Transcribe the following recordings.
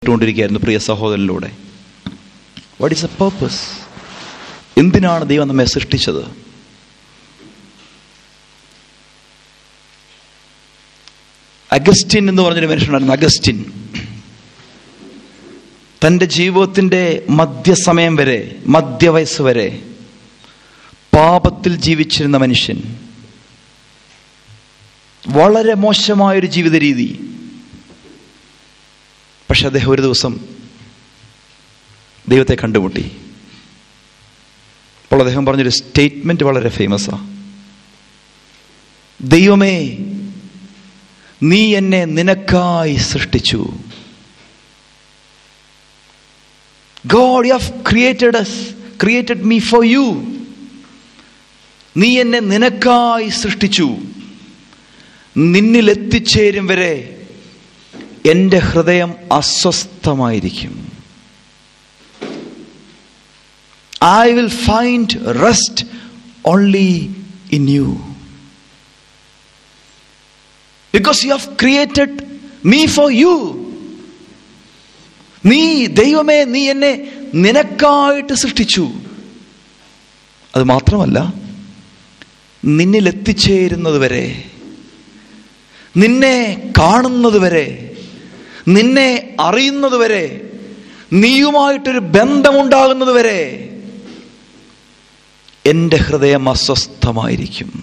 ഇട്ടുകൊണ്ടിരിക്കുകയായിരുന്നു പ്രിയ സഹോദരനിലൂടെ what is a purpose എന്തിനാണ് ദൈവം നമ്മെ സൃഷ്ടിച്ചത് അഗസ്റ്റിൻ എന്ന് പറഞ്ഞൊരു മനുഷ്യനായിരുന്നു അഗസ്റ്റിൻ തൻ്റെ ജീവിതത്തിൻ്റെ മധ്യസമയം വരെ മധ്യവയസ്സ് വരെ പാപത്തിൽ ജീവിച്ചിരുന്ന മനുഷ്യൻ വളരെ മോശമായൊരു ജീവിത രീതി പക്ഷെ അദ്ദേഹം ഒരു ദിവസം ദൈവത്തെ കണ്ടുമുട്ടി അപ്പോൾ അദ്ദേഹം പറഞ്ഞൊരു സ്റ്റേറ്റ്മെന്റ് വളരെ ഫേമസാ ദൈവമേ നീ എന്നെ നിനക്കായി സൃഷ്ടിച്ചു God you have created us created me for you നീ എന്നെ നിനക്കായി സൃഷ്ടിച്ചു നിന്നിൽ എത്തിച്ചേരും വരെ എൻ്റെ ഹൃദയം അസ്വസ്ഥമായിരിക്കും I will find rest only in you because you have created me for you നീ ദൈവമേ നീ എന്നെ നിനക്കായിട്ട് സൃഷ്ടിച്ചു അത് മാത്രമല്ല നിന്നിൽ എത്തിച്ചേരുന്നത് വരെ നിന്നെ കാണുന്നത് വരെ നിന്നെ അറിയുന്നത് വരെ നീയുമായിട്ടൊരു ബന്ധമുണ്ടാകുന്നത് വരെ എൻ്റെ ഹൃദയം അസ്വസ്ഥമായിരിക്കും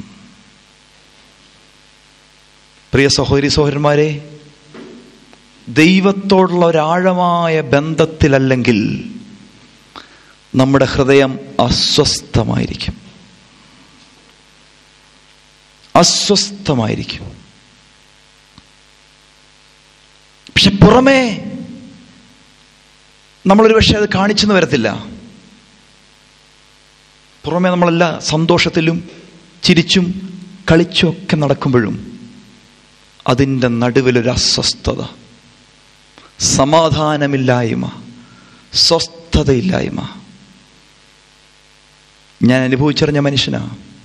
പ്രിയ സഹോദരി സഹോദരന്മാരെ ദൈവത്തോടുള്ള ഒരാഴമായ ബന്ധത്തിലല്ലെങ്കിൽ നമ്മുടെ ഹൃദയം അസ്വസ്ഥമായിരിക്കും അസ്വസ്ഥമായിരിക്കും പക്ഷെ പുറമേ നമ്മളൊരു പക്ഷെ അത് കാണിച്ചെന്ന് വരത്തില്ല പുറമേ നമ്മളെല്ലാ സന്തോഷത്തിലും ചിരിച്ചും കളിച്ചും ഒക്കെ നടക്കുമ്പോഴും അതിൻ്റെ നടുവിലൊരു അസ്വസ്ഥത സമാധാനമില്ലായ്മ സ്വസ്ഥതയില്ലായ്മ ഞാൻ അനുഭവിച്ചറിഞ്ഞ മനുഷ്യനാ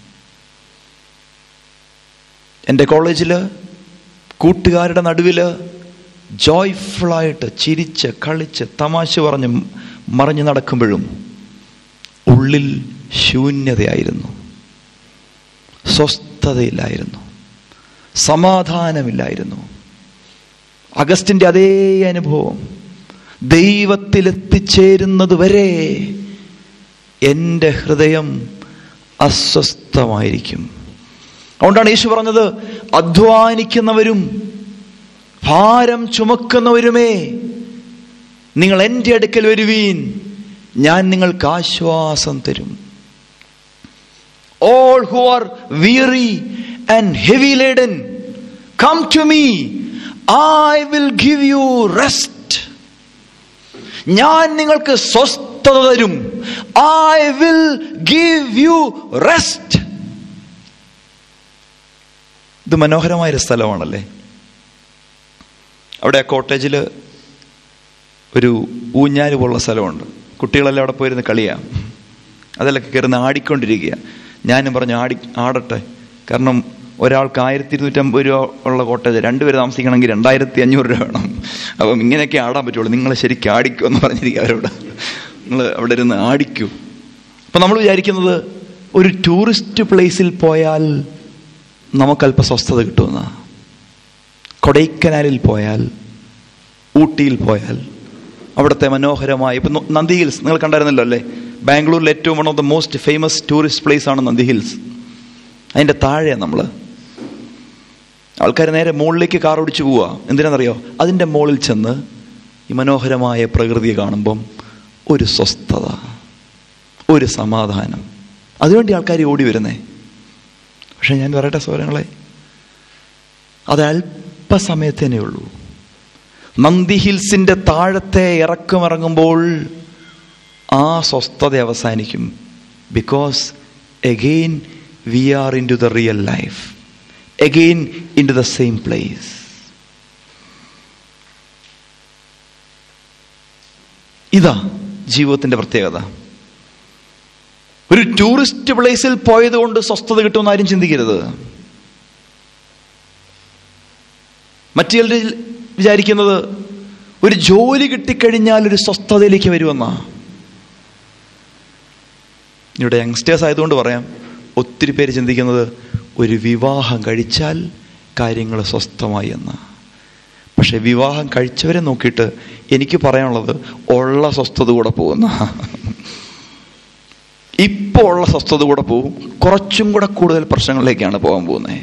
എൻ്റെ കോളേജിൽ കൂട്ടുകാരുടെ നടുവിൽ ജോയ്ഫുള്ളായിട്ട് ചിരിച്ച് കളിച്ച് തമാശ പറഞ്ഞ് മറിഞ്ഞു നടക്കുമ്പോഴും ഉള്ളിൽ ശൂന്യതയായിരുന്നു സ്വസ്ഥതയില്ലായിരുന്നു സമാധാനമില്ലായിരുന്നു അഗസ്റ്റിന്റെ അതേ അനുഭവം ദൈവത്തിൽ എത്തിച്ചേരുന്നത് വരെ എൻ്റെ ഹൃദയം അസ്വസ്ഥമായിരിക്കും അതുകൊണ്ടാണ് യേശു പറഞ്ഞത് അധ്വാനിക്കുന്നവരും ഭാരം ചുമക്കുന്നവരുമേ നിങ്ങൾ എൻ്റെ അടുക്കൽ വരുവീൻ ഞാൻ നിങ്ങൾക്ക് ആശ്വാസം തരും all who are weary and heavy laden come to me I will give you rest ഞാൻ നിങ്ങൾക്ക് സ്വസ്ഥത തരും I will give you rest ഇത് മനോഹരമായൊരു സ്ഥലമാണല്ലേ അവിടെ ആ കോട്ടേജിൽ ഒരു ഊഞ്ഞാല് പോലുള്ള സ്ഥലമുണ്ട് കുട്ടികളെല്ലാം അവിടെ പോയിരുന്ന് കളിയാ അതിലൊക്കെ കയറുന്ന ആടിക്കൊണ്ടിരിക്കുക ഞാനും പറഞ്ഞു ആടി ആടട്ടെ കാരണം ഒരാൾക്ക് ആയിരത്തി ഇരുന്നൂറ്റമ്പത് രൂപ ഉള്ള കോട്ടേജ് രണ്ടുപേര് താമസിക്കണമെങ്കിൽ രണ്ടായിരത്തി അഞ്ഞൂറ് രൂപ വേണം അപ്പം ഇങ്ങനെയൊക്കെ ആടാൻ പറ്റുള്ളൂ നിങ്ങൾ ശരിക്കും ആടിക്കൂ എന്ന് പറഞ്ഞിരിക്കുക അവരോട് നിങ്ങൾ അവിടെ ഇരുന്ന് ആടിക്കൂ അപ്പം നമ്മൾ വിചാരിക്കുന്നത് ഒരു ടൂറിസ്റ്റ് പ്ലേസിൽ പോയാൽ നമുക്കല്പ സ്വസ്ഥത കിട്ടുമെന്ന കൊടൈക്കനാലിൽ പോയാൽ ഊട്ടിയിൽ പോയാൽ അവിടുത്തെ മനോഹരമായ ഇപ്പം നന്ദി ഹിൽസ് നിങ്ങൾ കണ്ടായിരുന്നല്ലോ അല്ലേ ബാംഗ്ലൂരിൽ ഏറ്റവും one of the most famous tourist place ആണ് നന്ദി ഹിൽസ് അതിൻ്റെ താഴെയാണ് നമ്മൾ ആൾക്കാർ നേരെ മുകളിലേക്ക് കാർ ഓടിച്ചു പോവുക എന്തിനാണെന്നറിയോ അതിൻ്റെ മുകളിൽ ചെന്ന് ഈ മനോഹരമായ പ്രകൃതിയെ കാണുമ്പം ഒരു സ്വസ്ഥത ഒരു സമാധാനം അതുവേണ്ടി ആൾക്കാർ ഓടി വരുന്നേ പക്ഷെ ഞാൻ പറയട്ടെ സൗരങ്ങളെ അത് അല്പസമയത്തേനേ ഉള്ളൂ നന്ദി ഹിൽസിന്റെ താഴത്തെ ഇറക്കമിറങ്ങുമ്പോൾ ആ സ്വസ്ഥത അവസാനിക്കും because again we are into the real life again into the same place ഇതാ ജീവിതത്തിന്റെ പ്രത്യേകത ഒരു ടൂറിസ്റ്റ് പ്ലേസിൽ പോയത് കൊണ്ട് സ്വസ്ഥത കിട്ടുമെന്ന് ആരും ചിന്തിക്കരുത് മറ്റു ചിലർ വിചാരിക്കുന്നത് ഒരു ജോലി കിട്ടിക്കഴിഞ്ഞാൽ ഒരു സ്വസ്ഥതയിലേക്ക് വരുമെന്നാ ഇവിടെ യങ്സ്റ്റേഴ്സ് ആയതുകൊണ്ട് പറയാം ഒത്തിരി പേര് ചിന്തിക്കുന്നത് ഒരു വിവാഹം കഴിച്ചാൽ കാര്യങ്ങൾ സ്വസ്ഥമായി എന്ന പക്ഷെ വിവാഹം കഴിച്ചവരെ നോക്കിയിട്ട് എനിക്ക് പറയാനുള്ളത് ഉള്ള സ്വസ്ഥത കൂടെ പോകുന്ന ഇപ്പോൾ ഉള്ള സ്വസ്ഥത കൂടെ പോകും കുറച്ചും കൂടെ കൂടുതൽ പ്രശ്നങ്ങളിലേക്കാണ് പോകാൻ പോകുന്നത്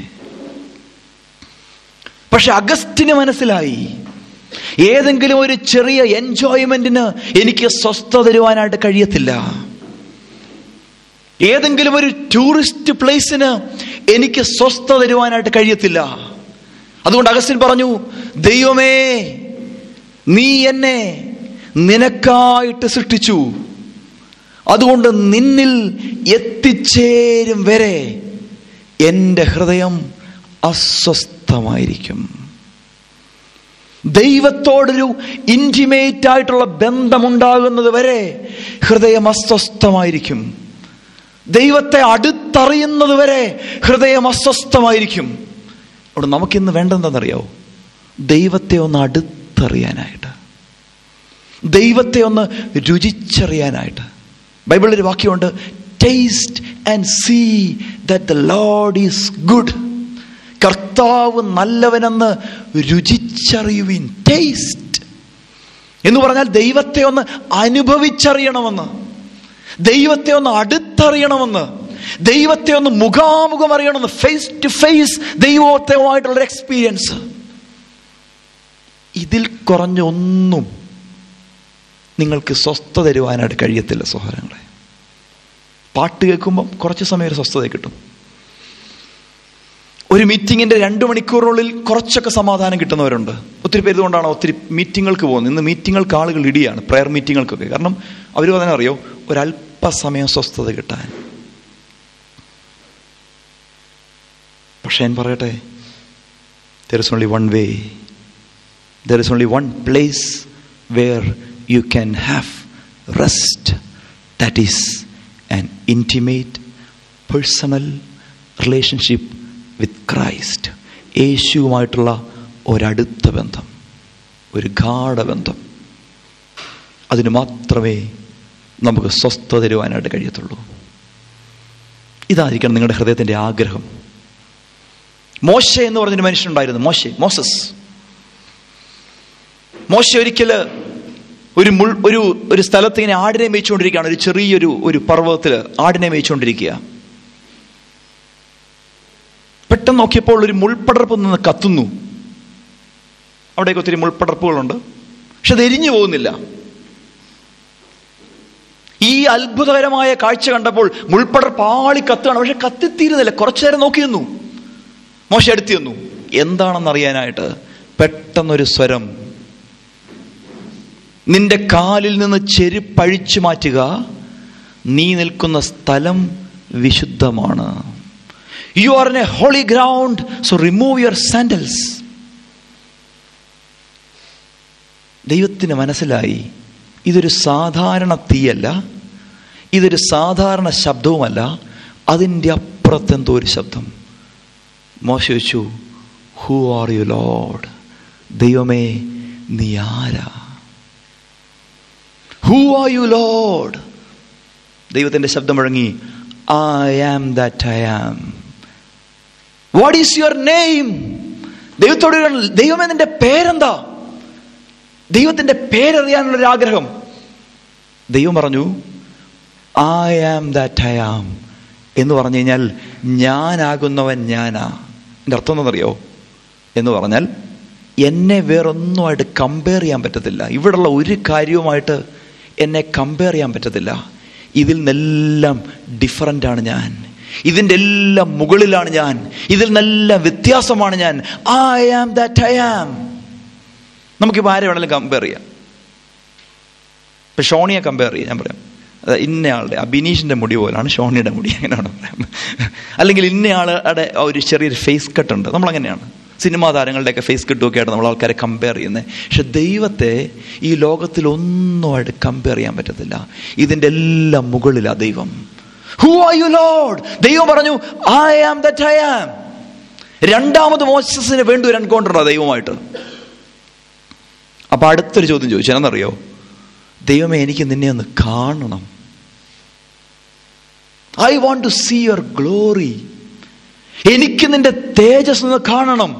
പക്ഷെ അഗസ്റ്റിന് മനസ്സിലായി ഏതെങ്കിലും ഒരു ചെറിയ എൻജോയ്മെന്റിന് എനിക്ക് സ്വസ്ഥത തരുവാനായിട്ട് കഴിയത്തില്ല ഏതെങ്കിലും ഒരു ടൂറിസ്റ്റ് പ്ലേസിന് എനിക്ക് സ്വസ്ഥത തരുവാനായിട്ട് കഴിയത്തില്ല അതുകൊണ്ട് അഗസ്റ്റിൻ പറഞ്ഞു ദൈവമേ നീ എന്നെ നിനക്കായിട്ട് സൃഷ്ടിച്ചു അതുകൊണ്ട് നിന്നിൽ എത്തിച്ചേരും വരെ എൻ്റെ ഹൃദയം അസ്വസ്ഥമായിരിക്കും ദൈവത്തോടൊരു ഇൻറ്റിമേറ്റ് ആയിട്ടുള്ള ബന്ധമുണ്ടാകുന്നത് വരെ ഹൃദയം അസ്വസ്ഥമായിരിക്കും ദൈവത്തെ അടുത്തറിയുന്നത് വരെ ഹൃദയം അസ്വസ്ഥമായിരിക്കും അവിടെ നമുക്കിന്ന് വേണ്ടെന്തെന്നറിയാവോ ദൈവത്തെ ഒന്ന് അടുത്തറിയാനായിട്ട് ദൈവത്തെ ഒന്ന് രുചിച്ചറിയാനായിട്ട് ബൈബിളിൽ ഒരു വാക്യമുണ്ട് taste and see that the Lord is good കർത്താവ് നല്ലവനെന്ന് രുചിച്ചറിയുവിൻ ടേസ്റ്റ് എന്ന് പറഞ്ഞാൽ ദൈവത്തെ ഒന്ന് അനുഭവിച്ചറിയണമെന്ന് ദൈവത്തെ ഒന്ന് അടുത്തറിയണമെന്ന് ദൈവത്തെ ഒന്ന് മുഖാമുഖം അറിയണമെന്ന് ഫേസ് ടു ഫേസ് ദൈവത്തെയുമായിട്ടുള്ള എക്സ്പീരിയൻസ് ഇതിൽ കുറഞ്ഞ ഒന്നും നിങ്ങൾക്ക് സ്വസ്ഥത തരുവാനായിട്ട് കഴിയത്തില്ല സഹോദരങ്ങളെ പാട്ട് കേൾക്കുമ്പം കുറച്ച് സമയം ഒരു സ്വസ്ഥത കിട്ടും ഒരു മീറ്റിങ്ങിന്റെ രണ്ട് മണിക്കൂറിനുള്ളിൽ കുറച്ചൊക്കെ സമാധാനം കിട്ടുന്നവരുണ്ട് ഒത്തിരി പേര് ഇതുകൊണ്ടാണ് ഒത്തിരി മീറ്റിങ്ങുകൾക്ക് പോകുന്നത് ഇന്ന് മീറ്റിങ്ങുകൾക്ക് ആളുകൾ ഇടിയാണ് പ്രയർ മീറ്റിങ്ങുകൾക്കൊക്കെ കാരണം അവർ തന്നെ അറിയോ ഒരല്പസമയം സ്വസ്ഥത കിട്ടാൻ പക്ഷെ ഞാൻ പറയട്ടെ there is only one way there is only one place where you can have rest that is an intimate personal relationship with Christ യേശുവുമായിട്ടുള്ള ഒരടുത്ത ബന്ധം ഒരു ഗാഠബന്ധം അതിന് മാത്രമേ നമുക്ക് സ്വസ്ഥത തരുവാനായിട്ട് കഴിയത്തുള്ളൂ ഇതായിരിക്കണം നിങ്ങളുടെ ഹൃദയത്തിൻ്റെ ആഗ്രഹം മോശ എന്ന് പറഞ്ഞൊരു മനുഷ്യനുണ്ടായിരുന്നു മോശെ മോസസ് മോശ ഒരിക്കൽ ഒരു മുൾ ഒരു ഒരു സ്ഥലത്ത് ഇങ്ങനെ ആടിനെ മേയിച്ചുകൊണ്ടിരിക്കുകയാണ് ഒരു ചെറിയൊരു ഒരു പർവ്വതത്തിൽ ആടിനെ മേയിച്ചുകൊണ്ടിരിക്കുക പെട്ടെന്ന് നോക്കിയപ്പോൾ ഒരു മുൾപ്പടർപ്പ് നിന്ന് കത്തുന്നു അവിടേക്ക് ഒത്തിരി മുൾപ്പടർപ്പുകളുണ്ട് പക്ഷെ അത് എരിഞ്ഞു പോകുന്നില്ല ഈ അത്ഭുതകരമായ കാഴ്ച കണ്ടപ്പോൾ മുൾപ്പടർപ്പ് ആളി കത്തുകയാണ് പക്ഷെ കത്തിത്തീരുന്നില്ല കുറച്ചു നേരം നോക്കി നിന്നു മോശ എടുത്തു നിന്നു എന്താണെന്ന് അറിയാനായിട്ട് പെട്ടെന്നൊരു സ്വരം നിന്റെ കാലിൽ നിന്ന് ചെരുപ്പഴിച്ചു മാറ്റുക നീ നിൽക്കുന്ന സ്ഥലം വിശുദ്ധമാണ് you are in a holy ground so remove your sandals ദൈവത്തിന് മനസ്സിലായി ഇതൊരു സാധാരണ തീയല്ല ഇതൊരു സാധാരണ ശബ്ദവുമല്ല അതിൻ്റെ അപ്പുറത്തെന്തോ ഒരു ശബ്ദം മോശ ചോദിച്ചു ഹൂ ആർ യു ലോഡ് ദൈവമേ നീ ആരാ ഹൂ ആർ യു ലോഡ് ദൈവത്തിൻ്റെ ശബ്ദം മുഴങ്ങി I am that I am what is your name ദൈവത്തോട് ദൈവമേ നിന്റെ പേരെന്താ ദൈവത്തിന്റെ പേരറിയാനുള്ള ഒരു ആഗ്രഹം ദൈവം പറഞ്ഞു I am that I am എന്ന് പറഞ്ഞു കഴിഞ്ഞാൽ ഞാനാകുന്നവൻ ഞാനാ എൻ്റെ അർത്ഥം എന്താണെന്നറിയോ എന്ന് പറഞ്ഞാൽ എന്നെ വേറൊന്നുമായിട്ട് കമ്പയർ ചെയ്യാൻ പറ്റത്തില്ല ഇവിടെയുള്ള ഒരു കാര്യവുമായിട്ട് എന്നെ കമ്പയർ ചെയ്യാൻ പറ്റത്തില്ല ഇതിൽ നിന്നെല്ലാം ഡിഫറൻ്റ് ആണ് ഞാൻ ഇതിൻ്റെ എല്ലാം മുകളിലാണ് ഞാൻ ഇതിൽ നിന്നെല്ലാം വ്യത്യാസമാണ് ഞാൻ I am that I am നമുക്കിപ്പോൾ ആരെ വേണമെങ്കിലും കമ്പയർ ചെയ്യാം ഇപ്പം ഷോണിയെ കമ്പയർ ചെയ്യാം ഞാൻ പറയാം അത് ഇന്നയാളുടെ ആ ബിനീഷിൻ്റെ മുടി പോലാണ് ഷോണിയുടെ മുടി അങ്ങനെയാണ് പറയാം അല്ലെങ്കിൽ ഇന്നയാളുടെ ആ ഒരു ചെറിയൊരു ഫേസ് കട്ട് ഉണ്ട് നമ്മളങ്ങനെയാണ് സിനിമാ താരങ്ങളുടെയൊക്കെ ഫേസ് കട്ടുമൊക്കെ ആയിട്ട് നമ്മൾ ആൾക്കാരെ കമ്പയർ ചെയ്യുന്നത് പക്ഷെ ദൈവത്തെ ഈ ലോകത്തിൽ ഒന്നുമായിട്ട് കമ്പയർ ചെയ്യാൻ പറ്റത്തില്ല ഇതിൻ്റെ എല്ലാം മുകളിലാ ദൈവം ഹു ആർ യു ലോഡ് ദൈവം പറഞ്ഞു I am that I am രണ്ടാമത് മോസസിന് വേണ്ടി ഒരു എൻകൗണ്ടറാണ് ദൈവമായിട്ട് അപ്പൊ അടുത്തൊരു ചോദ്യം ചോദിച്ചു എന്നറിയോ ദൈവമേ എനിക്ക് നിന്നെ ഒന്ന് കാണണം I want to see your glory എനിക്ക് നിന്റെ തേജസ് ഒന്ന് കാണണം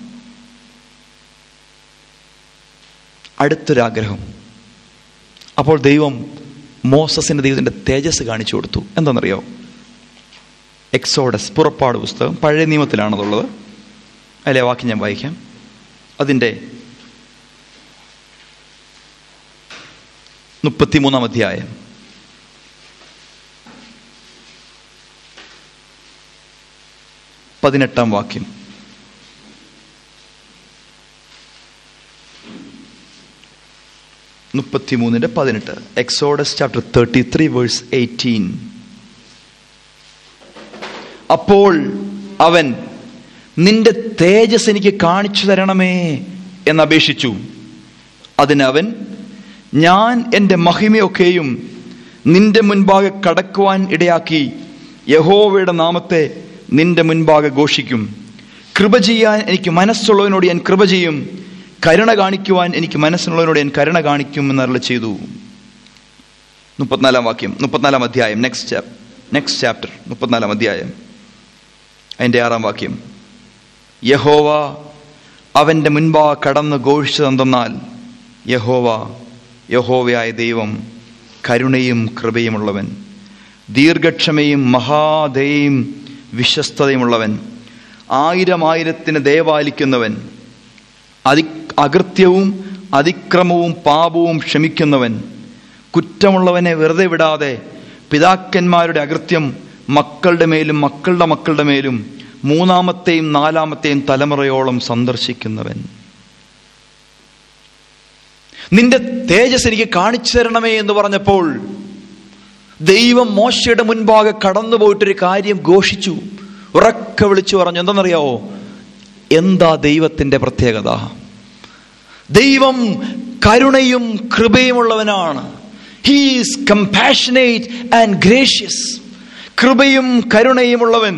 അടുത്തൊരാഗ്രഹം അപ്പോൾ ദൈവം മോസസിന്റെ ദൈവത്തിന്റെ തേജസ് കാണിച്ചു കൊടുത്തു എന്താണെന്നറിയോ എക്സോഡസ് പുറപ്പാട് പുസ്തകം പഴയ നിയമത്തിലാണതുള്ളത് അതിലെ വാക്യം ഞാൻ വായിക്കാം അതിൻ്റെ മുപ്പത്തിമൂന്നാം അധ്യായം പതിനെട്ടാം വാക്യം മുപ്പത്തിമൂന്നിന്റെ പതിനെട്ട് Exodus chapter thirty three verse eighteen അപ്പോൾ അവൻ നിന്റെ തേജസ് എനിക്ക് കാണിച്ചു തരണമേ എന്നപേക്ഷിച്ചു അതിനവൻ ഞാൻ എൻ്റെ മഹിമയൊക്കെയും നിന്റെ മുൻപാകെ കടക്കുവാൻ ഇടയാക്കി യഹോവയുടെ നാമത്തെ നിന്റെ മുൻപാകെ ഘോഷിക്കും കൃപ ചെയ്യാൻ എനിക്ക് മനസ്സുള്ളവനോട് ഞാൻ കൃപ ചെയ്യും കരുണ കാണിക്കുവാൻ എനിക്ക് മനസ്സുള്ളവനോട് ഞാൻ കരുണ കാണിക്കും എന്നറിൽ ചെയ്തു മുപ്പത്തിനാലാം വാക്യം മുപ്പത്തിനാലാം അധ്യായം നെക്സ്റ്റ് നെക്സ്റ്റ് ചാപ്റ്റർ മുപ്പത്തിനാലാം അധ്യായം അതിൻ്റെ ആറാം വാക്യം യഹോവ അവൻ്റെ മുൻപാ കടന്ന് ഘോഷിച്ചതെന്തെന്നാൽ യഹോവ യഹോവയായ ദൈവം കരുണയും കൃപയുമുള്ളവൻ ദീർഘക്ഷമയും മഹാദയും വിശ്വസ്തതയുമുള്ളവൻ ആയിരം ആയിരത്തിന് ദയപാലിക്കുന്നവൻ അതി അകൃത്യവും അതിക്രമവും പാപവും ക്ഷമിക്കുന്നവൻ കുറ്റമുള്ളവനെ വെറുതെ വിടാതെ പിതാക്കന്മാരുടെ അകൃത്യം മക്കളുടെ മേലും മക്കളുടെ മക്കളുടെ മേലും മൂന്നാമത്തെയും നാലാമത്തെയും തലമുറയോളം സന്ദർശിക്കുന്നവൻ നിന്റെ തേജസ് എനിക്ക് കാണിച്ചു തരണമേ എന്ന് പറഞ്ഞപ്പോൾ ദൈവം മോശയുടെ മുൻപാകെ കടന്നു പോയിട്ടൊരു കാര്യം ഘോഷിച്ചു ഉറക്കെ വിളിച്ചു പറഞ്ഞു എന്തെന്നറിയാവോ എന്താ ദൈവത്തിന്റെ പ്രത്യേകത ദൈവം കരുണയും കൃപയുമുള്ളവനാണ് ഹീസ് കമ്പാഷനേറ്റ് ആൻഡ് ഗ്രേഷ്യസ് കൃപയും കരുണയുമുള്ളവൻ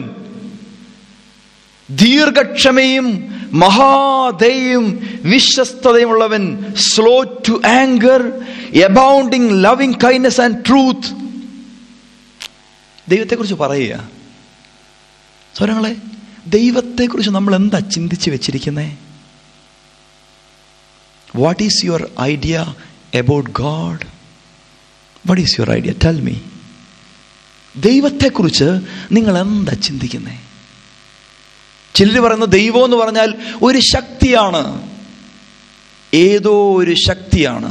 ദീർഘക്ഷമയും മഹാദയും വിശ്വസ്തതയുമുള്ളവൻ slow to anger abounding loving kindness and truth ദൈവത്തെക്കുറിച്ച് പറയുക സ്വരങ്ങളെ ദൈവത്തെക്കുറിച്ച് നമ്മൾ എന്താ ചിന്തിച്ച് വെച്ചിരിക്കുന്നേ what is your idea about God what is your idea tell me ദൈവത്തെക്കുറിച്ച് നിങ്ങൾ എന്താ ചിന്തിക്കുന്നേ ചിലർ പറയുന്ന ദൈവം എന്ന് പറഞ്ഞാൽ ഒരു ശക്തിയാണ് ഏതോ ഒരു ശക്തിയാണ്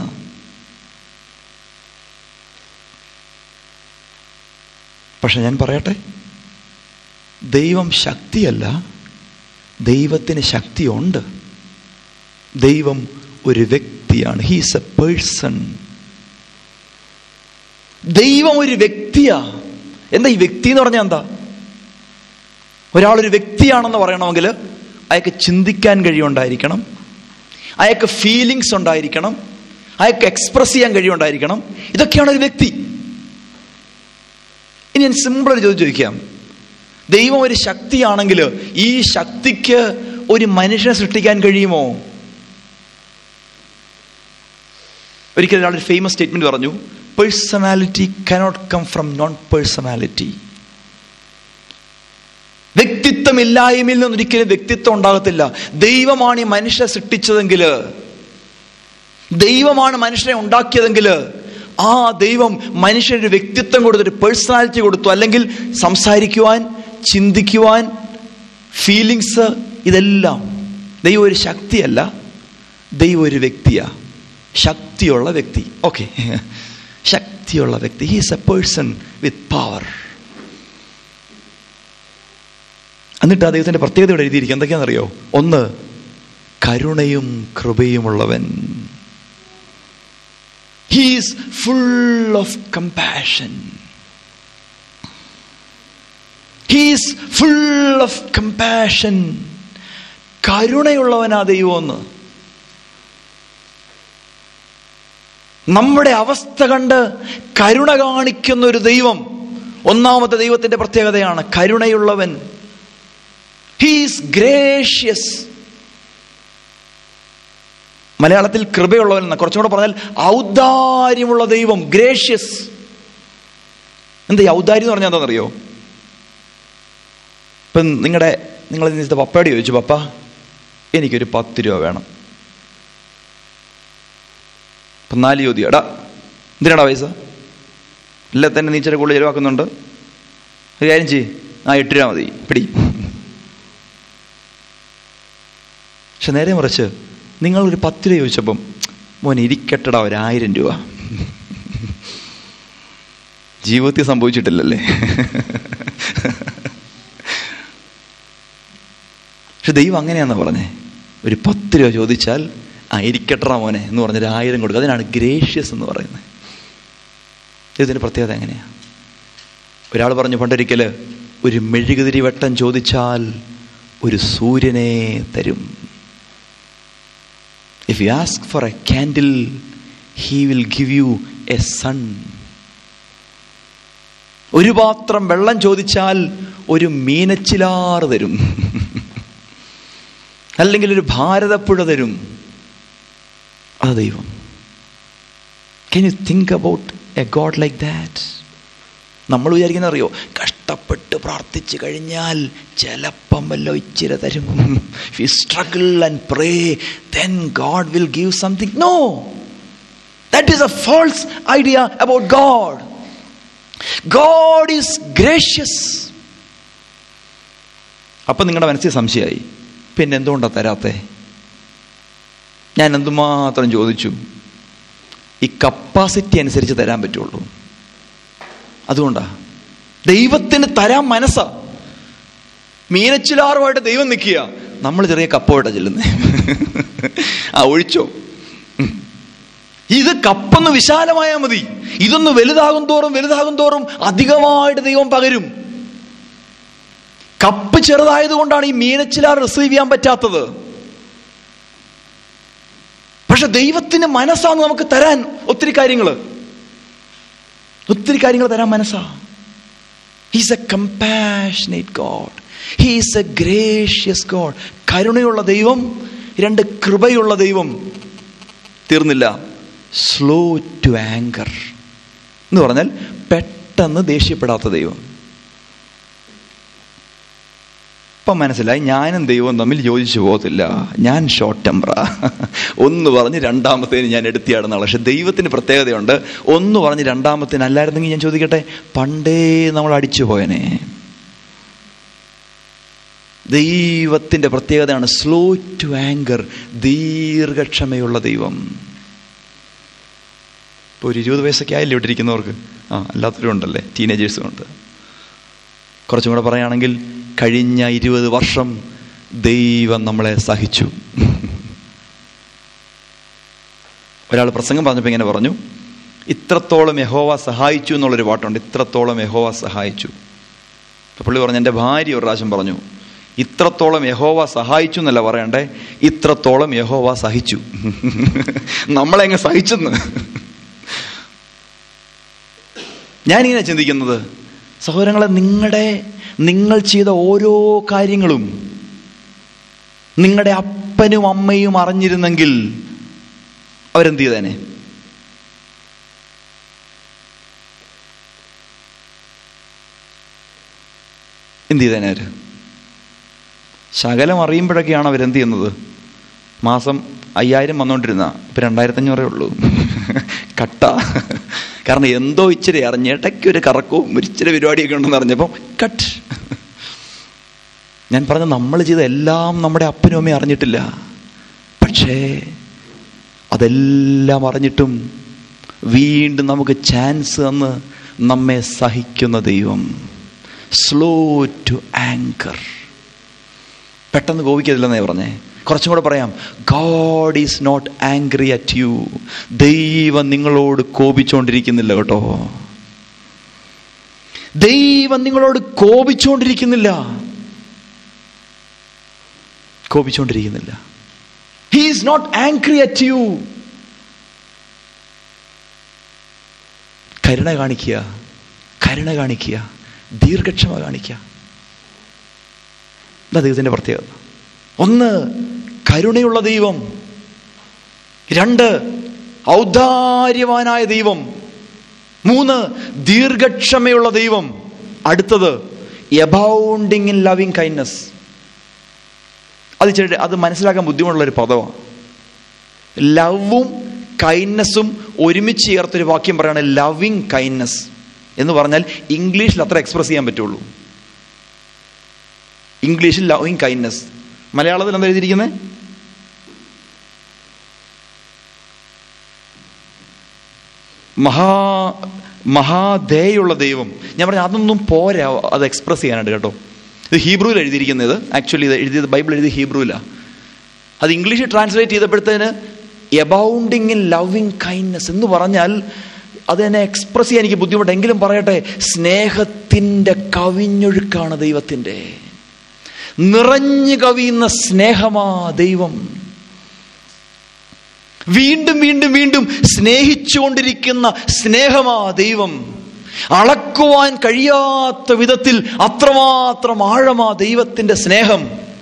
പക്ഷെ ഞാൻ പറയട്ടെ ദൈവം ശക്തിയല്ല ദൈവത്തിന് ശക്തിയുണ്ട് ദൈവം ഒരു വ്യക്തിയാണ് ഹീസ് എ പേഴ്സൺ ദൈവം ഒരു വ്യക്തിയാ എന്താ ഈ വ്യക്തി എന്ന് പറഞ്ഞാൽ എന്താ ഒരാളൊരു വ്യക്തിയാണെന്ന് പറയണമെങ്കിൽ അയാൾക്ക് ചിന്തിക്കാൻ കഴിയുണ്ടായിരിക്കണം അയാൾക്ക് ഫീലിങ്സ് ഉണ്ടായിരിക്കണം അയാൾക്ക് എക്സ്പ്രസ് ചെയ്യാൻ കഴിയുണ്ടായിരിക്കണം ഇതൊക്കെയാണ് ഒരു വ്യക്തി ഇനി ഞാൻ സിമ്പിൾ ഒരു ചോദ്യം ചോദിക്കാം ദൈവം ഒരു ശക്തിയാണെങ്കിൽ ഈ ശക്തിക്ക് ഒരു മനുഷ്യനെ സൃഷ്ടിക്കാൻ കഴിയുമോ ഒരിക്കലും ഒരാളൊരു ഫേമസ് സ്റ്റേറ്റ്മെന്റ് പറഞ്ഞു personality cannot come from non personality വ്യക്തിത്വം ഇല്ലായ്മയിൽ നിന്ന് ഒരിക്കലും വ്യക്തിത്വം ഉണ്ടാകത്തില്ല ദൈവമാണ് ഈ മനുഷ്യനെ സൃഷ്ടിച്ചതെങ്കിൽ ദൈവമാണ് മനുഷ്യനെ ഉണ്ടാക്കിയതെങ്കിൽ ആ ദൈവം മനുഷ്യനൊരു വ്യക്തിത്വം കൊടുത്തൊരു പേഴ്സണാലിറ്റി കൊടുത്തു അല്ലെങ്കിൽ സംസാരിക്കുവാൻ ചിന്തിക്കുവാൻ ഫീലിങ്സ് ഇതെല്ലാം ദൈവം ഒരു ശക്തിയല്ല ദൈവം ഒരു വ്യക്തിയാ ശക്തിയുള്ള വ്യക്തി ഓക്കെ ശക്തിയുള്ള വ്യക്തി he's a person with power എന്നിട്ട് ആ ദൈവത്തിന്റെ പ്രത്യേകത ഇവിടെ എഴുതിയിരിക്കുക എന്തൊക്കെയാണെന്നറിയോ ഒന്ന് കരുണയും കൃപയുമുള്ളവൻ he's full of compassion he's full of compassion കരുണയുള്ളവനാ ദൈവമെന്ന് നമ്മുടെ അവസ്ഥ കണ്ട് കരുണ കാണിക്കുന്ന ഒരു ദൈവം ഒന്നാമത്തെ ദൈവത്തിന്റെ പ്രത്യേകതയാണ് കരുണയുള്ളവൻ ഹീസ് ഗ്രേഷ്യസ് മലയാളത്തിൽ കൃപയുള്ളവൻ എന്ന കുറച്ചും കൂടെ പറഞ്ഞാൽ ഔദാര്യമുള്ള ദൈവം ഗ്രേഷ്യസ് എന്താ ഈ ഔദാര്യം എന്ന് പറഞ്ഞാൽ എന്താണെന്നറിയോ ഇപ്പം നിങ്ങളുടെ നിങ്ങൾ ഇന്നത്തെ പപ്പയോട് ചോദിച്ചു പപ്പ എനിക്കൊരു പത്ത് രൂപ വേണം ഇപ്പം നാല് ചോദ്യം എടാ എന്തിനാടാ പൈസ ഇല്ല തന്നെ നീ ഇച്ചിരി കൂടുതൽ ചിലവാക്കുന്നുണ്ട് ഒരു കാര്യം ചെയ്യ് ആ എട്ട് രൂപ മതി പിടി പക്ഷെ നേരെ മറിച്ച് നിങ്ങൾ ഒരു പത്ത് രൂപ ചോദിച്ചപ്പം മോൻ ഇരിക്കട്ടടാ ഒരായിരം രൂപ ജീവിതത്തിൽ സംഭവിച്ചിട്ടില്ലല്ലേ പക്ഷെ ദൈവം അങ്ങനെയാണെന്ന് പറഞ്ഞേ ഒരു പത്ത് രൂപ ചോദിച്ചാൽ ആ ഇരിക്കട്ടടാ മോനെ എന്ന് പറഞ്ഞൊരു ആയിരം കൊടുക്കുക അതിനാണ് ഗ്രേഷ്യസ് എന്ന് പറയുന്നത് ഇതിന് പ്രത്യേകത എങ്ങനെയാണ് ഒരാൾ പറഞ്ഞു പണ്ടൊരിക്കൽ ഒരു മെഴുകുതിരി വട്ടം ചോദിച്ചാൽ ഒരു സൂര്യനെ തരും if you ask for a candle he will give you a sun ഒരു പാത്രം വെള്ളം ചോദിച്ചാൽ ഒരു മീനച്ചിലാറ് തരും അല്ലെങ്കിൽ ഒരു ഭാരതപ്പുഴ തരും അത് ദൈവം can you think about a God like that നമ്മൾ വിചാരിക്കുന്ന അറിയോ കഷ്ടപ്പെട്ട് പ്രാർത്ഥിച്ചു കഴിഞ്ഞാൽ ചിലപ്പം വല്ല ഇച്ചിരി തരും we struggle and pray then God will give something no that is a false idea about God God is gracious അപ്പം നിങ്ങളുടെ മനസ്സിൽ സംശയമായി പിന്നെ എന്തുകൊണ്ടാണ് തരാത്തെ ഞാൻ എന്തുമാത്രം ചോദിച്ചു ഈ കപ്പാസിറ്റി അനുസരിച്ച് തരാൻ പറ്റുള്ളൂ അതുകൊണ്ടാ ദൈവത്തിന് തരാൻ മനസ്സാ മീനച്ചിലാറുമായിട്ട് ദൈവം നിൽക്കുക നമ്മൾ ചെറിയ കപ്പോയിട്ടാ ചെല്ലുന്നേ ആ ഒഴിച്ചോ ഇത് കപ്പൊന്ന് വിശാലമായാൽ മതി ഇതൊന്ന് വലുതാകും തോറും വലുതാകും തോറും അധികമായിട്ട് ദൈവം പകരും കപ്പ് ചെറുതായതുകൊണ്ടാണ് ഈ മീനച്ചിലാർ റിസീവ് ചെയ്യാൻ പറ്റാത്തത് പക്ഷെ ദൈവത്തിന് മനസ്സാണ് നമുക്ക് തരാൻ ഒത്തിരി കാര്യങ്ങൾ ഒത്തിരി കാര്യങ്ങൾ തരാൻ മനസ്സാ he's a compassionate God he's a gracious God കരുണയുള്ള ദൈവം രണ്ട് കൃപയുള്ള ദൈവം തീർന്നില്ല സ്ലോ ടു ആങ്കർ എന്ന് പറഞ്ഞാൽ പെട്ടെന്ന് ദേഷ്യപ്പെടാത്ത ദൈവം ഇപ്പം മനസ്സിലായി ഞാനും ദൈവവും തമ്മിൽ യോജിച്ചു പോകത്തില്ല ഞാൻ ഷോർട്ട് ടെമ്പറാ ഒന്ന് പറഞ്ഞ് രണ്ടാമത്തേന് ഞാൻ എടുത്തിയാടുന്ന പക്ഷെ ദൈവത്തിന് പ്രത്യേകതയുണ്ട് ഒന്ന് പറഞ്ഞ് രണ്ടാമത്തേന് അല്ലായിരുന്നെങ്കിൽ ഞാൻ ചോദിക്കട്ടെ പണ്ടേ നമ്മൾ അടിച്ചു പോയനെ ദൈവത്തിൻ്റെ പ്രത്യേകതയാണ് സ്ലോ ടു ആങ്കർ ദീർഘക്ഷമയുള്ള ദൈവം ഇപ്പോൾ ഒരു ഇരുപത് വയസ്സൊക്കെ ആയില്ലേ ഇവിടെ ഇരിക്കുന്നവർക്ക് ആ അല്ലാത്തവരും ഉണ്ടല്ലേ ടീനേജേഴ്സും ഉണ്ട് കുറച്ചും കൂടെ പറയുകയാണെങ്കിൽ കഴിഞ്ഞ ഇരുപത് വർഷം ദൈവം നമ്മളെ സഹിച്ചു ഒരാൾ പ്രസംഗം പറഞ്ഞപ്പോൾ ഇങ്ങനെ പറഞ്ഞു ഇത്രത്തോളം യഹോവ സഹായിച്ചു എന്നുള്ളൊരു പാട്ടുണ്ട് ഇത്രത്തോളം യഹോവ സഹായിച്ചു അപ്പോൾ പുള്ളി പറഞ്ഞു എൻ്റെ ഭാര്യ ഒരു പ്രാവശ്യം പറഞ്ഞു ഇത്രത്തോളം യഹോവ സഹായിച്ചു എന്നല്ല പറയണ്ടേ ഇത്രത്തോളം യഹോവ സഹിച്ചു നമ്മളെങ്ങ് സഹിച്ചെന്ന് ഞാനിങ്ങനെ ചിന്തിക്കുന്നത് സഹോദരങ്ങളെ നിങ്ങളുടെ നിങ്ങൾ ചെയ്ത ഓരോ കാര്യങ്ങളും നിങ്ങളുടെ അപ്പനും അമ്മയും അറിഞ്ഞിരുന്നെങ്കിൽ അവരെന്ത് ചെയ്തേനെ എന്ത് ചെയ്തേനെ അവര് ശകലം അറിയുമ്പോഴൊക്കെയാണ് അവരെന്ത് ചെയ്യുന്നത് മാസം അയ്യായിരം വന്നുകൊണ്ടിരുന്ന ഇപ്പം രണ്ടായിരത്തഞ്ഞൂറേ ഉള്ളൂ കട്ട കാരണം എന്തോ ഇച്ചിരി അറിഞ്ഞ് ഇടയ്ക്ക് ഒരു കറക്കവും ഒരു ഇച്ചിരി പരിപാടിയൊക്കെ ഉണ്ടെന്ന് അറിഞ്ഞപ്പം കട്ട് ഞാൻ പറഞ്ഞ നമ്മൾ ചെയ്ത എല്ലാം നമ്മുടെ അപ്പനും അമ്മയും അറിഞ്ഞിട്ടില്ല പക്ഷേ അതെല്ലാം അറിഞ്ഞിട്ടും വീണ്ടും നമുക്ക് ചാൻസ് തന്ന് നമ്മെ സഹിക്കുന്ന ദൈവം സ്ലോ ടു ആങ്കർ പെട്ടെന്ന് കോപിക്കത്തില്ലെന്നേ പറഞ്ഞേ കുറച്ചും കൂടെ പറയാം God is not angry at you ദൈവം നിങ്ങളോട് കോപിച്ചുകൊണ്ടിരിക്കുന്നില്ല കേട്ടോ ദൈവം നിങ്ങളോട് കോപിച്ചുകൊണ്ടിരിക്കുന്നില്ല കോപിച്ചുകൊണ്ടിരിക്കുന്നില്ല he is not angry at you കരുണ കാണിക്കുക കരുണ കാണിക്കുക ദീർഘക്ഷമ കാണിക്കുക എന്താ ദൈവത്തിൻ്റെ പ്രത്യേകത ഒന്ന് കരുണയുള്ള ദൈവം രണ്ട് ഔദാര്യവാനായ ദൈവം മൂന്ന് ദീർഘക്ഷമയുള്ള ദൈവം അടുത്തത് എബൗണ്ടിങ് ഇൻ ലവിങ് കൈൻഡ്നസ് അത് ഇച്ചിരി അത് മനസ്സിലാക്കാൻ ബുദ്ധിമുട്ടുള്ള ഒരു പദമാണ് ലവും കൈൻഡ്നസ്സും ഒരുമിച്ച് ചേർത്തൊരു വാക്യം പറയാണ് ലവിങ് കൈൻഡ്നസ് എന്ന് പറഞ്ഞാൽ ഇംഗ്ലീഷിൽ അത്ര എക്സ്പ്രസ് ചെയ്യാൻ പറ്റുള്ളൂ ഇംഗ്ലീഷിൽ ലവിങ് കൈൻഡ്നസ് മലയാളത്തിൽ എന്താ എഴുതിയിരിക്കുന്നത് മഹാ മഹാദയുള്ള ദൈവം ഞാൻ പറഞ്ഞ അതൊന്നും പോരാ അത് എക്സ്പ്രസ് ചെയ്യാനായിട്ട് കേട്ടോ ഇത് ഹീബ്രുവിൽ എഴുതിയിരിക്കുന്നത് ആക്ച്വലി ഇത് എഴുതിയത് ബൈബിൾ എഴുതി ഹീബ്രുവിലാണ് അത് ഇംഗ്ലീഷിൽ ട്രാൻസ്ലേറ്റ് ചെയ്തപ്പോഴത്തേന് എബൗണ്ടിങ് ഇൻ ലവിങ് കൈൻഡ്നസ് എന്ന് പറഞ്ഞാൽ അത് എന്നെ എക്സ്പ്രസ് ചെയ്യാൻ എനിക്ക് ബുദ്ധിമുട്ട് എങ്കിലും പറയട്ടെ സ്നേഹത്തിൻ്റെ കവിഞ്ഞൊഴുക്കാണ് ദൈവത്തിൻ്റെ നിറഞ്ഞു കവിയുന്ന സ്നേഹമാ ദൈവം വീണ്ടും വീണ്ടും വീണ്ടും സ്നേഹിച്ചുകൊണ്ടിരിക്കുന്ന സ്നേഹമാ ദൈവം അളക്കുവാൻ കഴിയാത്ത വിധത്തിൽ അത്രമാത്രം ആഴമാ ദൈവത്തിന്റെ സ്നേഹം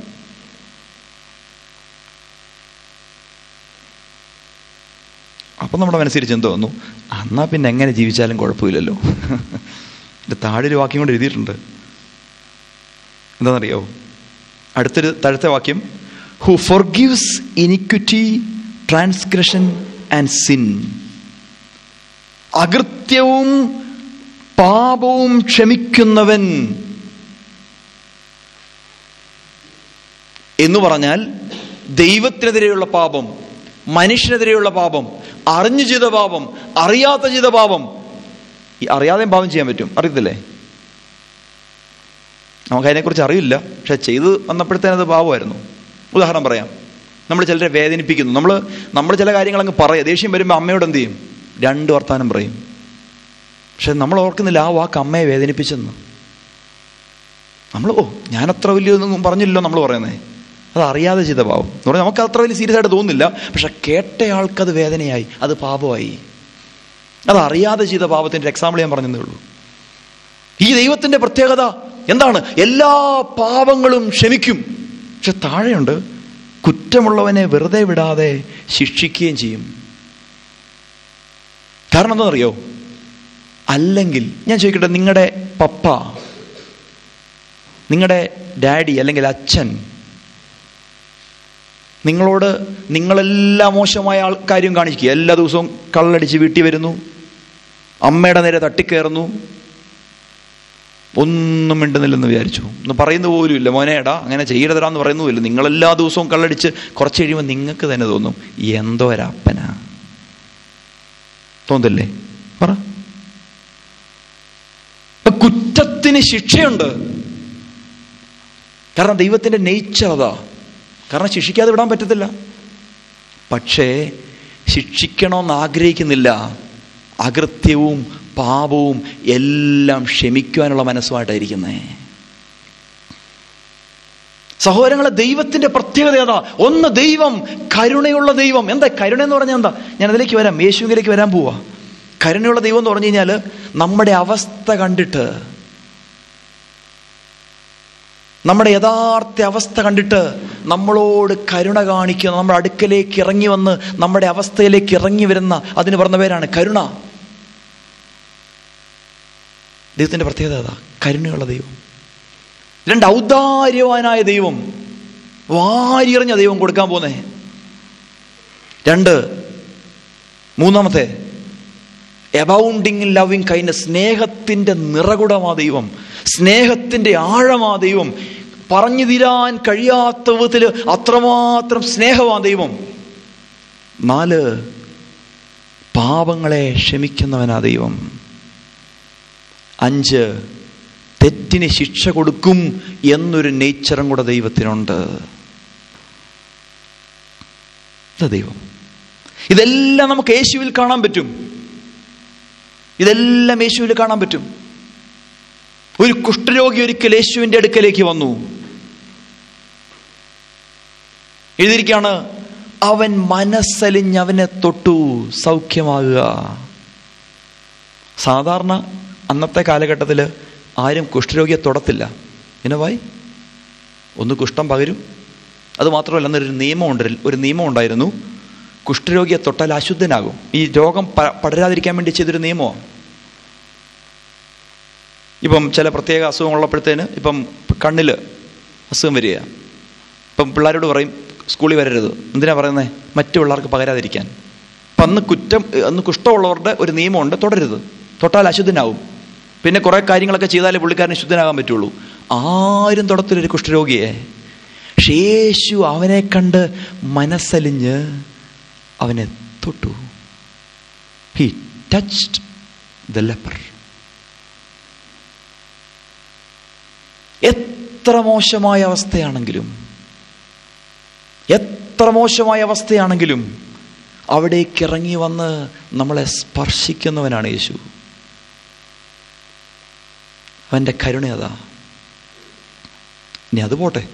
അപ്പം നമ്മുടെ മനസ്സിരിച്ച് എന്ത് തോന്നുന്നു എന്നാ പിന്നെ എങ്ങനെ ജീവിച്ചാലും കുഴപ്പമില്ലല്ലോ എൻ്റെ താഴെ ഒരു വാക്യം കൊണ്ട് എഴുതിയിട്ടുണ്ട് എന്താണെന്നറിയാവോ അടുത്തൊരു താഴത്തെ വാക്യം who forgives iniquity transgression and sin അകൃത്യവും പാപവും ക്ഷമിക്കുന്നവൻ എന്ന് പറഞ്ഞാൽ ദൈവത്തിനെതിരെയുള്ള പാപം മനുഷ്യനെതിരെയുള്ള പാപം അറിഞ്ഞു ചെയ്ത പാപം അറിയാത്ത ചെയ്ത പാപം ഈ അറിയാതെയും പാപം ചെയ്യാൻ പറ്റും അറിയത്തില്ലേ നമുക്കതിനെക്കുറിച്ച് അറിയില്ല പക്ഷെ ചെയ്ത് വന്നപ്പോഴത്തേനും അത് പാപമായിരുന്നു ഉദാഹരണം പറയാം നമ്മൾ ചിലരെ വേദനിപ്പിക്കുന്നു നമ്മൾ നമ്മൾ ചില കാര്യങ്ങൾ അങ്ങ് പറയാം ദേഷ്യം വരുമ്പോൾ അമ്മയോട് എന്ത് ചെയ്യും രണ്ട് വർത്താനം പറയും പക്ഷെ നമ്മൾ ഓർക്കുന്നില്ല ആ വാക്ക് അമ്മയെ വേദനിപ്പിച്ചെന്ന് നമ്മൾ ഓ ഞാൻ അത്ര വലിയൊന്നും പറഞ്ഞില്ലല്ലോ നമ്മൾ പറയുന്നേ അത് അറിയാതെ ചെയ്ത പാവം എന്ന് പറഞ്ഞാൽ നമുക്ക് അത്ര വലിയ സീരിയസ് ആയിട്ട് തോന്നുന്നില്ല പക്ഷെ കേട്ടയാൾക്കത് വേദനയായി അത് പാപമായി അത് അറിയാതെ ചെയ്ത പാപത്തിൻ്റെ എക്സാമ്പിൾ ഞാൻ പറഞ്ഞതേ ഉള്ളൂ ഈ ദൈവത്തിന്റെ പ്രത്യേകത എന്താണ് എല്ലാ പാപങ്ങളും ക്ഷമിക്കും പക്ഷെ താഴെയുണ്ട് കുറ്റമുള്ളവനെ വെറുതെ വിടാതെ ശിക്ഷിക്കുകയും ചെയ്യും കാരണം എന്താണെന്നറിയോ അല്ലെങ്കിൽ ഞാൻ ചോദിക്കട്ടെ നിങ്ങളുടെ പപ്പ നിങ്ങളുടെ ഡാഡി അല്ലെങ്കിൽ അച്ഛൻ നിങ്ങളോട് നിങ്ങളെല്ലാ മോശമായ ആൾക്കാരും കാണിക്കുക എല്ലാ ദിവസവും കള്ളടിച്ച് വീട്ടിൽ വരുന്നു അമ്മയുടെ നേരെ തട്ടിക്കയറുന്നു ഒന്നും മിണ്ടുന്നില്ലെന്ന് വിചാരിച്ചു ഒന്ന് പറയുന്ന പോലും ഇല്ല മോനേടാ അങ്ങനെ ചെയ്യരുതരാന്ന് പറയുന്നുമില്ല നിങ്ങളെല്ലാ ദിവസവും കള്ളടിച്ച് കുറച്ച് കഴിയുമ്പോൾ നിങ്ങൾക്ക് തന്നെ തോന്നും എന്തോ ഒരപ്പനാ തോന്നില്ലേ പറ കുറ്റത്തിന് ശിക്ഷയുണ്ട് കാരണം ദൈവത്തിന്റെ നേച്ചർ അതാ കാരണം ശിക്ഷിക്കാതെ വിടാൻ പറ്റത്തില്ല പക്ഷേ ശിക്ഷിക്കണമെന്ന് ആഗ്രഹിക്കുന്നില്ല അകൃത്യവും പാപവും എല്ലാം ക്ഷമിക്കുവാനുള്ള മനസ്സുമായിട്ടായിരിക്കുന്നേ സഹോദരങ്ങളെ ദൈവത്തിന്റെ പ്രത്യേകത ഏതാ ഒന്ന് ദൈവം കരുണയുള്ള ദൈവം എന്താ കരുണ എന്ന് പറഞ്ഞാൽ എന്താ ഞാൻ അതിലേക്ക് വരാം യേശുവിലേക്ക് വരാൻ പോവാ കരുണയുള്ള ദൈവം എന്ന് പറഞ്ഞു കഴിഞ്ഞാൽ നമ്മുടെ അവസ്ഥ കണ്ടിട്ട് നമ്മുടെ യഥാർത്ഥ അവസ്ഥ കണ്ടിട്ട് നമ്മളോട് കരുണ കാണിക്കുന്ന നമ്മുടെ അടുക്കലേക്ക് ഇറങ്ങി വന്ന് നമ്മുടെ അവസ്ഥയിലേക്ക് ഇറങ്ങി വരുന്ന അതിന് പറഞ്ഞ പേരാണ് കരുണ ദൈവത്തിന്റെ പ്രത്യേകത അതാ കരുണയുള്ള ദൈവം രണ്ട് ഔദാര്യവാനായ ദൈവം വാരിയെറിഞ്ഞ ദൈവം കൊടുക്കാൻ പോന്നേ രണ്ട് മൂന്നാമത്തെ എബൗണ്ടിങ് ലവിങ് കൈൻഡ് സ്നേഹത്തിന്റെ നിറകുടമാ ദൈവം സ്നേഹത്തിന്റെ ആഴമാ ദൈവം പറഞ്ഞു തീരാൻ കഴിയാത്ത വിധത്തിൽ അത്രമാത്രം സ്നേഹമാ ദൈവം നാല് പാപങ്ങളെ ക്ഷമിക്കുന്നവനാ ദൈവം അഞ്ച് തെറ്റിന് ശിക്ഷ കൊടുക്കും എന്നൊരു നേച്ചറും കൂടെ ദൈവത്തിനുണ്ട് ദൈവം ഇതെല്ലാം നമുക്ക് യേശുവിൽ കാണാൻ പറ്റും ഇതെല്ലാം യേശുവിൽ കാണാൻ പറ്റും ഒരു കുഷ്ഠരോഗി ഒരിക്കൽ യേശുവിന്റെ അടുക്കലേക്ക് വന്നു എഴുതിയിരിക്കാണ് അവൻ മനസ്സലിഞ്ഞ് അവനെ തൊട്ടു സൗഖ്യമാകുക സാധാരണ അന്നത്തെ കാലഘട്ടത്തിൽ ആരും കുഷ്ഠരോഗിയെ തൊടത്തില്ല ഇനവായി ഒന്ന് കുഷ്ഠം പകരും അത് മാത്രമല്ല അന്നൊരു നിയമമുണ്ട് ഒരു നിയമം ഉണ്ടായിരുന്നു കുഷ്ഠരോഗിയെ തൊട്ടാൽ അശുദ്ധനാകും ഈ രോഗം പ- പടരാതിരിക്കാൻ വേണ്ടി ചെയ്തൊരു നിയമമാണ് ഇപ്പം ചില പ്രത്യേക അസുഖമുള്ളപ്പോഴത്തേന് ഇപ്പം കണ്ണിൽ അസുഖം വരിക ഇപ്പം പിള്ളേരോട് പറയും സ്കൂളിൽ വരരുത് എന്തിനാ പറയുന്നത് മറ്റു പിള്ളേർക്ക് പകരാതിരിക്കാൻ അപ്പം അന്ന് കുറ്റം അന്ന് കുഷ്ഠമുള്ളവരുടെ ഒരു നിയമമുണ്ട് തുടരുത് തൊട്ടാൽ അശുദ്ധനാവും പിന്നെ കുറേ കാര്യങ്ങളൊക്കെ ചെയ്താലേ പുള്ളിക്കാരന് ശുദ്ധനാകാൻ പറ്റുള്ളൂ ആരും തൊടത്തിലൊരു കുഷ്ഠരോഗിയെ പക്ഷേ യേശു അവനെ കണ്ട് മനസ്സലിഞ്ഞ് അവനെ തൊട്ടു ഹി ടച്ച്ഡ് ദ ലെപ്പർ എത്ര മോശമായ അവസ്ഥയാണെങ്കിലും എത്ര മോശമായ അവസ്ഥയാണെങ്കിലും അവിടേക്ക് ഇറങ്ങി വന്ന് നമ്മളെ സ്പർശിക്കുന്നവനാണ് യേശു അവൻ്റെ കരുണ അതാ ഇനി അത് പോട്ടെ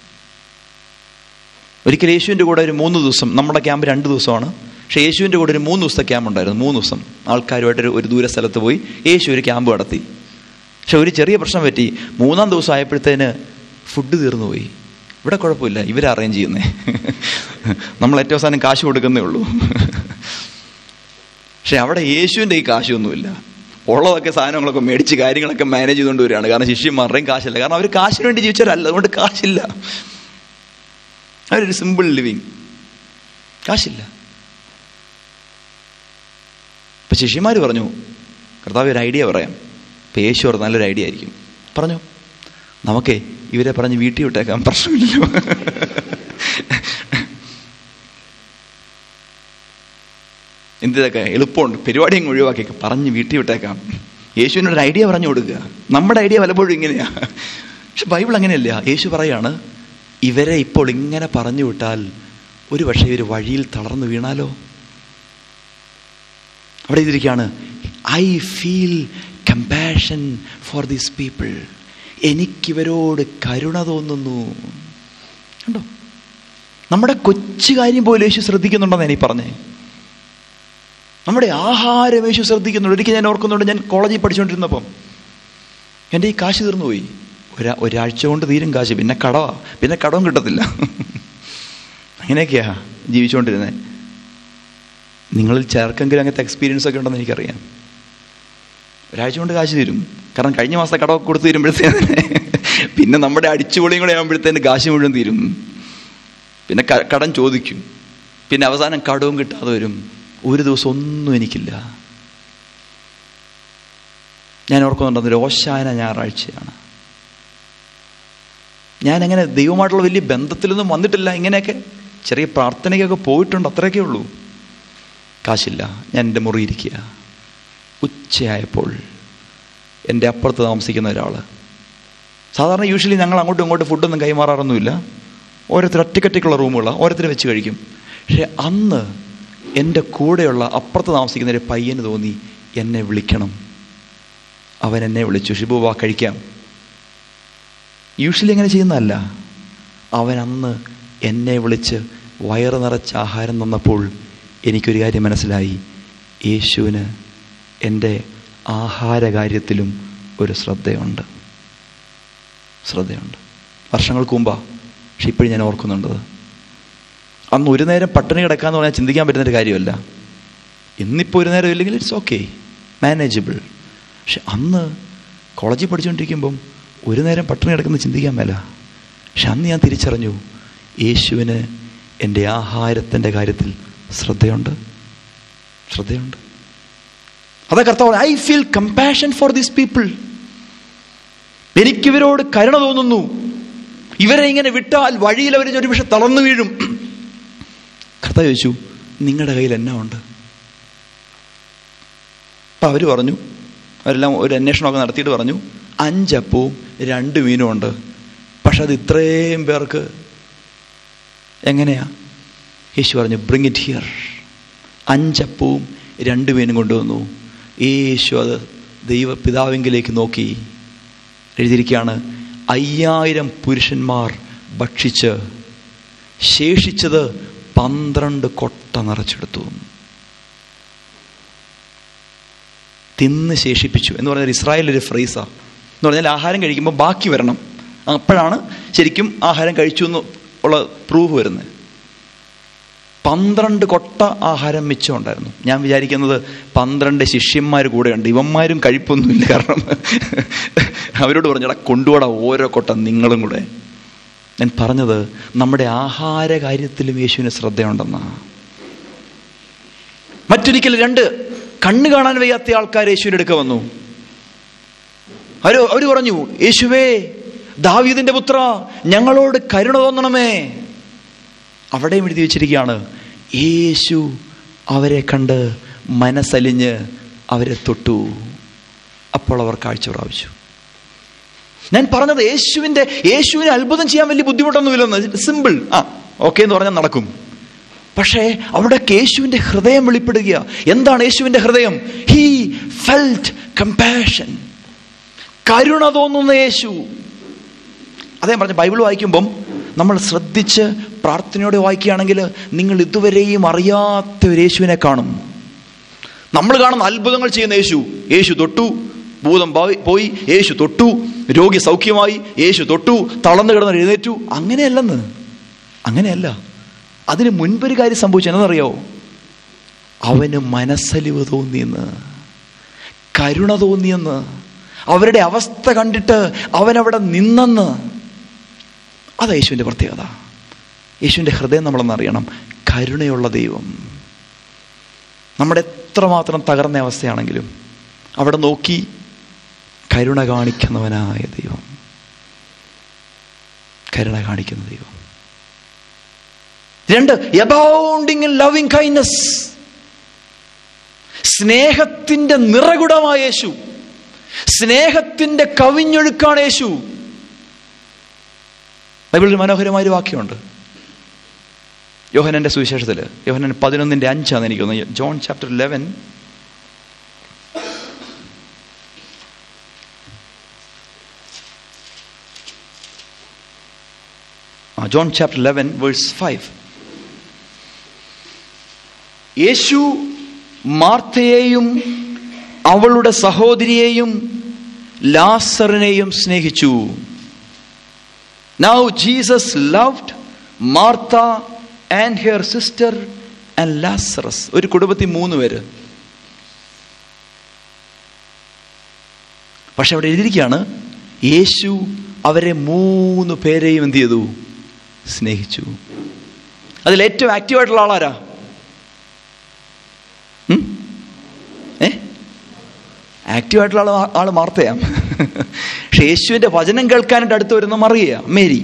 ഒരിക്കൽ യേശുവിൻ്റെ കൂടെ ഒരു മൂന്ന് ദിവസം നമ്മുടെ ക്യാമ്പ് രണ്ട് ദിവസമാണ് പക്ഷേ യേശുവിൻ്റെ കൂടെ ഒരു മൂന്ന് ദിവസത്തെ ക്യാമ്പ് ഉണ്ടായിരുന്നു മൂന്ന് ദിവസം ആൾക്കാരുമായിട്ട് ഒരു- ഒരു ദൂര സ്ഥലത്ത് പോയി യേശു ഒരു ക്യാമ്പ് നടത്തി പക്ഷെ ഒരു ചെറിയ പ്രശ്നം പറ്റി മൂന്നാം ദിവസം ആയപ്പോഴത്തേന് ഫുഡ് തീർന്നു പോയി ഇവിടെ കുഴപ്പമില്ല ഇവർ അറേഞ്ച് ചെയ്യുന്നേ നമ്മൾ ഏറ്റവും അവസാനം കാശ് കൊടുക്കുന്നേ ഉള്ളൂ പക്ഷെ അവിടെ യേശുവിൻ്റെ ഈ കാശൊന്നുമില്ല ഉള്ളതൊക്കെ സാധനങ്ങളൊക്കെ മേടിച്ച് കാര്യങ്ങളൊക്കെ മാനേജ് ചെയ്തുകൊണ്ട് വരികയാണ് കാരണം ശിഷ്യന്മാരുടെയും കാശില്ല കാരണം അവർ കാശിന് വേണ്ടി ജീവിച്ചവരല്ല അതുകൊണ്ട് കാശില്ല അവരൊരു സിമ്പിൾ ലിവിങ് കാശില്ല ഇപ്പൊ ശിഷ്യന്മാർ പറഞ്ഞു കർത്താവ് ഒരു ഐഡിയ പറയാം ഇപ്പൊ യേശു പറഞ്ഞു നല്ലൊരു ഐഡിയ ആയിരിക്കും പറഞ്ഞു നമുക്കേ ഇവരെ പറഞ്ഞ് വീട്ടിൽ വിട്ടേക്കാം പ്രശ്നമില്ലല്ലോ എന്തിതൊക്കെ എളുപ്പമുണ്ട് പരിപാടി അങ്ങ് ഒഴിവാക്കി പറഞ്ഞ് വീട്ടിൽ വിട്ടേക്കാം യേശുവിനോട് ഒരു ഐഡിയ പറഞ്ഞു കൊടുക്കുക നമ്മുടെ ഐഡിയ പലപ്പോഴും ഇങ്ങനെയാ പക്ഷെ ബൈബിൾ അങ്ങനെയല്ല യേശു പറയാണ് ഇവരെ ഇപ്പോൾ ഇങ്ങനെ പറഞ്ഞു വിട്ടാൽ ഒരു പക്ഷേ ഇവർ വഴിയിൽ തളർന്നു വീണാലോ അവിടെ ഇതിരിക്കുകയാണ് I feel compassion for these people എനിക്കിവരോട് കരുണ തോന്നുന്നു കണ്ടോ നമ്മുടെ കൊച്ചു കാര്യം പോലും യേശു ശ്രദ്ധിക്കുന്നുണ്ടെന്ന് എനിക്ക് പറഞ്ഞേ നമ്മുടെ ആഹാരം യേശു ശ്രദ്ധിക്കുന്നുണ്ട് ഒരിക്കൽ ഞാൻ ഓർക്കുന്നുണ്ട് ഞാൻ കോളേജിൽ പഠിച്ചുകൊണ്ടിരുന്നപ്പം എൻ്റെ ഈ കാശ് തീർന്നു പോയി ഒരാ ഒരാഴ്ച കൊണ്ട് തീരും കാശ് പിന്നെ കടവാ പിന്നെ കടവും കിട്ടത്തില്ല അങ്ങനെയൊക്കെയാ ജീവിച്ചുകൊണ്ടിരുന്നത് നിങ്ങളിൽ ചേർക്കെങ്കിലും അങ്ങനത്തെ എക്സ്പീരിയൻസ് ഒക്കെ ഉണ്ടെന്ന് എനിക്കറിയാം ഒരാഴ്ച കൊണ്ട് കാശ് തരും കാരണം കഴിഞ്ഞ മാസത്തെ കടമൊക്കെ കൊടുത്ത് തരുമ്പോഴത്തേന് പിന്നെ നമ്മുടെ അടിച്ചുപൊളിയും കൂടെ ആകുമ്പോഴത്തേന് കാശ് മുഴുവൻ തീരും പിന്നെ ക- കടം ചോദിക്കും പിന്നെ അവസാനം കടവും കിട്ടാതെ വരും ഒരു ദിവസം ഒന്നും എനിക്കില്ല ഞാൻ ഓർക്കുന്നുണ്ട് അതൊരു ഓശാന ഞായറാഴ്ചയാണ് ഞാൻ അങ്ങനെ ദൈവമായിട്ടുള്ള വലിയ ബന്ധത്തിലൊന്നും വന്നിട്ടില്ല ഇങ്ങനെയൊക്കെ ചെറിയ പ്രാർത്ഥനയ്ക്കൊക്കെ പോയിട്ടുണ്ട് അത്രയൊക്കെ ഉള്ളൂ കാശില്ല ഞാൻ എൻ്റെ മുറി ഇരിക്കുക ഉച്ചയായപ്പോൾ എൻ്റെ അപ്പുറത്ത് താമസിക്കുന്ന ഒരാൾ സാധാരണ യൂഷ്വലി ഞങ്ങൾ അങ്ങോട്ടും ഇങ്ങോട്ടും ഫുഡൊന്നും കൈമാറാറൊന്നുമില്ല ഓരോരുത്തർ ഒറ്റയ്ക്കൊറ്റയ്ക്കുള്ള റൂമുകളാണ് ഓരോരുത്തർ വെച്ച് കഴിക്കും പക്ഷെ അന്ന് എൻ്റെ കൂടെയുള്ള അപ്പുറത്ത് താമസിക്കുന്ന ഒരു പയ്യന് തോന്നി എന്നെ വിളിക്കണം അവൻ എന്നെ വിളിച്ചു ഷിബു വാ കഴിക്കാം യൂഷ്വലി അങ്ങനെ ചെയ്യുന്നതല്ല അവൻ അന്ന് എന്നെ വിളിച്ച് വയറ് നിറച്ച് ആഹാരം തന്നപ്പോൾ എനിക്കൊരു കാര്യം മനസ്സിലായി യേശുവിന് എൻ്റെ ആഹാര കാര്യത്തിലും ഒരു ശ്രദ്ധയുണ്ട് ശ്രദ്ധയുണ്ട് വർഷങ്ങൾക്ക് മുമ്പാ പക്ഷെ ഇപ്പോഴും ഞാൻ ഓർക്കുന്നുണ്ടത് അന്ന് ഒരു നേരം പട്ടിണി കിടക്കാന്ന് പറഞ്ഞാൽ ചിന്തിക്കാൻ പറ്റുന്നൊരു കാര്യമല്ല ഇന്നിപ്പോൾ ഒരു നേരം ഇല്ലെങ്കിൽ ഇറ്റ്സ് ഓക്കെ മാനേജബിൾ പക്ഷെ അന്ന് കോളേജിൽ പഠിച്ചുകൊണ്ടിരിക്കുമ്പം ഒരു നേരം പട്ടിണി കിടക്കുന്നത് ചിന്തിക്കാൻ മേല പക്ഷെ അന്ന് ഞാൻ തിരിച്ചറിഞ്ഞു യേശുവിന് എൻ്റെ ആഹാരത്തിൻ്റെ കാര്യത്തിൽ ശ്രദ്ധയുണ്ട് ശ്രദ്ധയുണ്ട് അതാ കർത്താവ് I feel compassion for these people എനിക്കിവരോട് കരുണ തോന്നുന്നു ഇവരെ ഇങ്ങനെ വിട്ടാൽ വഴിയിൽ അവർ ഒരു പക്ഷെ തളർന്നു വീഴും കർത്താവ് ചോദിച്ചു നിങ്ങളുടെ കയ്യിൽ എന്നാ ഉണ്ട് അപ്പം അവർ പറഞ്ഞു അവരെല്ലാം ഒരു അന്വേഷണമൊക്കെ നടത്തിയിട്ട് പറഞ്ഞു അഞ്ചപ്പവും രണ്ട് മീനും ഉണ്ട് പക്ഷെ അത് ഇത്രയും പേർക്ക് എങ്ങനെയാ യേശു പറഞ്ഞു ബ്രിങ് ഇറ്റ് ഹിയർ അഞ്ചപ്പവും രണ്ട് മീനും കൊണ്ടുവന്നു യേശു അത് ദൈവ പിതാവിങ്കിലേക്ക് നോക്കി എഴുതിയിരിക്കുകയാണ് അയ്യായിരം പുരുഷന്മാർ ഭക്ഷിച്ച് ശേഷിച്ചത് പന്ത്രണ്ട് കൊട്ട നിറച്ചെടുത്തു തിന്ന് ശേഷിപ്പിച്ചു എന്ന് പറഞ്ഞാൽ ഇസ്രായേലിൽ ഒരു ഫ്രൈസാ എന്ന് പറഞ്ഞാൽ ആഹാരം കഴിക്കുമ്പോൾ ബാക്കി വരണം അപ്പോഴാണ് ശരിക്കും ആഹാരം കഴിച്ചു എന്ന് ഉള്ള പ്രൂഫ് വരുന്നത് പന്ത്രണ്ട് കൊട്ട ആഹാരം മിച്ചം ഉണ്ടായിരുന്നു ഞാൻ വിചാരിക്കുന്നത് പന്ത്രണ്ട് ശിഷ്യന്മാർ കൂടെയുണ്ട് ഇവന്മാരും കഴിപ്പൊന്നുമില്ല കാരണം അവരോട് പറഞ്ഞടാ കൊണ്ടുപോടാ ഓരോ കൊട്ട നിങ്ങളും കൂടെ ഞാൻ പറഞ്ഞത് നമ്മുടെ ആഹാര കാര്യത്തിലും യേശുവിന് ശ്രദ്ധയുണ്ടെന്നാ മറ്റൊരിക്കൽ രണ്ട് കണ്ണ് കാണാൻ വയ്യാത്ത ആൾക്കാർ യേശുവിൻ്റെ അടുക്ക വന്നു അവര് അവര് പറഞ്ഞു യേശുവേ ദാവീദിന്റെ പുത്ര ഞങ്ങളോട് കരുണ തോന്നണമേ അവിടെയും എഴുതി വെച്ചിരിക്കുകയാണ് യേശു അവരെ കണ്ട് മനസ്സലിഞ്ഞ് അവരെ തൊട്ടു അപ്പോൾ അവർ കാഴ്ച പ്രാപിച്ചു ഞാൻ പറഞ്ഞത് യേശുവിന്റെ യേശുവിനെ അത്ഭുതം ചെയ്യാൻ വലിയ ബുദ്ധിമുട്ടൊന്നുമില്ലെന്ന് സിമ്പിൾ ആ ഓക്കെ എന്ന് പറഞ്ഞാൽ നടക്കും പക്ഷേ അവിടെ യേശുവിന്റെ ഹൃദയം വെളിപ്പെടുക എന്താണ് യേശുവിന്റെ ഹൃദയം ഹീ ഫെൽറ്റ് കമ്പാഷൻ കരുണ തോന്നുന്ന യേശു അതേ പറഞ്ഞ ബൈബിൾ വായിക്കുമ്പം നമ്മൾ ശ്രദ്ധിച്ച് പ്രാർത്ഥനയോടെ വായിക്കുകയാണെങ്കിൽ നിങ്ങൾ ഇതുവരെയും അറിയാത്ത ഒരു യേശുവിനെ കാണും നമ്മൾ കാണുന്ന അത്ഭുതങ്ങൾ ചെയ്യുന്ന യേശു യേശു തൊട്ടു ഭൂതം പോയി- പോയി യേശു തൊട്ടു രോഗി സൗഖ്യമായി യേശു തൊട്ടു തളർന്നു കിടന്ന് എഴുന്നേറ്റു അങ്ങനെയല്ലെന്ന് അങ്ങനെയല്ല അതിന് മുൻപൊരു കാര്യം സംഭവിച്ചു എന്നറിയോ അവന് മനസ്സലിവ് തോന്നിയെന്ന് കരുണ തോന്നിയെന്ന് അവരുടെ അവസ്ഥ കണ്ടിട്ട് അവനവിടെ നിന്നെന്ന് അതാ യേശുവിൻ്റെ പ്രത്യേകത യേശുവിൻ്റെ ഹൃദയം നമ്മളെന്നറിയണം കരുണയുള്ള ദൈവം നമ്മുടെ എത്രമാത്രം തകർന്ന അവസ്ഥയാണെങ്കിലും അവിടെ നോക്കി കരുണ കാണിക്കുന്നവനായ ദൈവം കരുണ കാണിക്കുന്ന ദൈവം രണ്ട് എബൗണ്ടിങ് ഇൻ ലവിങ് കൈൻഡ്നസ് സ്നേഹത്തിന്റെ നിറകുടമായ യേശു സ്നേഹത്തിന്റെ കവിഞ്ഞൊഴുക്കാണ് യേശു ബൈബിളിൽ മനോഹരമായ ഒരു വാക്യമുണ്ട് യോഹനന്റെ സുവിശേഷത്തിൽ യോഹനൻ പതിനൊന്നിന്റെ അഞ്ചാണ് എനിക്ക് തോന്നുന്നത് John chapter eleven John chapter eleven verse five യേശു മാർത്തയെയും അവളുടെ സഹോദരിയെയും ലാസറിനെയും സ്നേഹിച്ചു now Jesus loved Martha and her sister and Lazarus ഒരു കുടുംബത്തിൽ മൂന്ന് പേര് പക്ഷെ അവിടെ എഴുതിയിരിക്കുകയാണ് യേശു അവരെ മൂന്ന് പേരെയും എന്ത് ചെയ്തു സ്നേഹിച്ചു അതിൽ ഏറ്റവും ആക്റ്റീവായിട്ടുള്ള ആളാരാ ഉം? ഏ ആക്റ്റീവായിട്ടുള്ള ആള് ആള് മാർത്തയാ പക്ഷെ യേശുവിന്റെ വചനം കേൾക്കാനായിട്ട് അടുത്ത് വരുന്ന മറിയ മേരി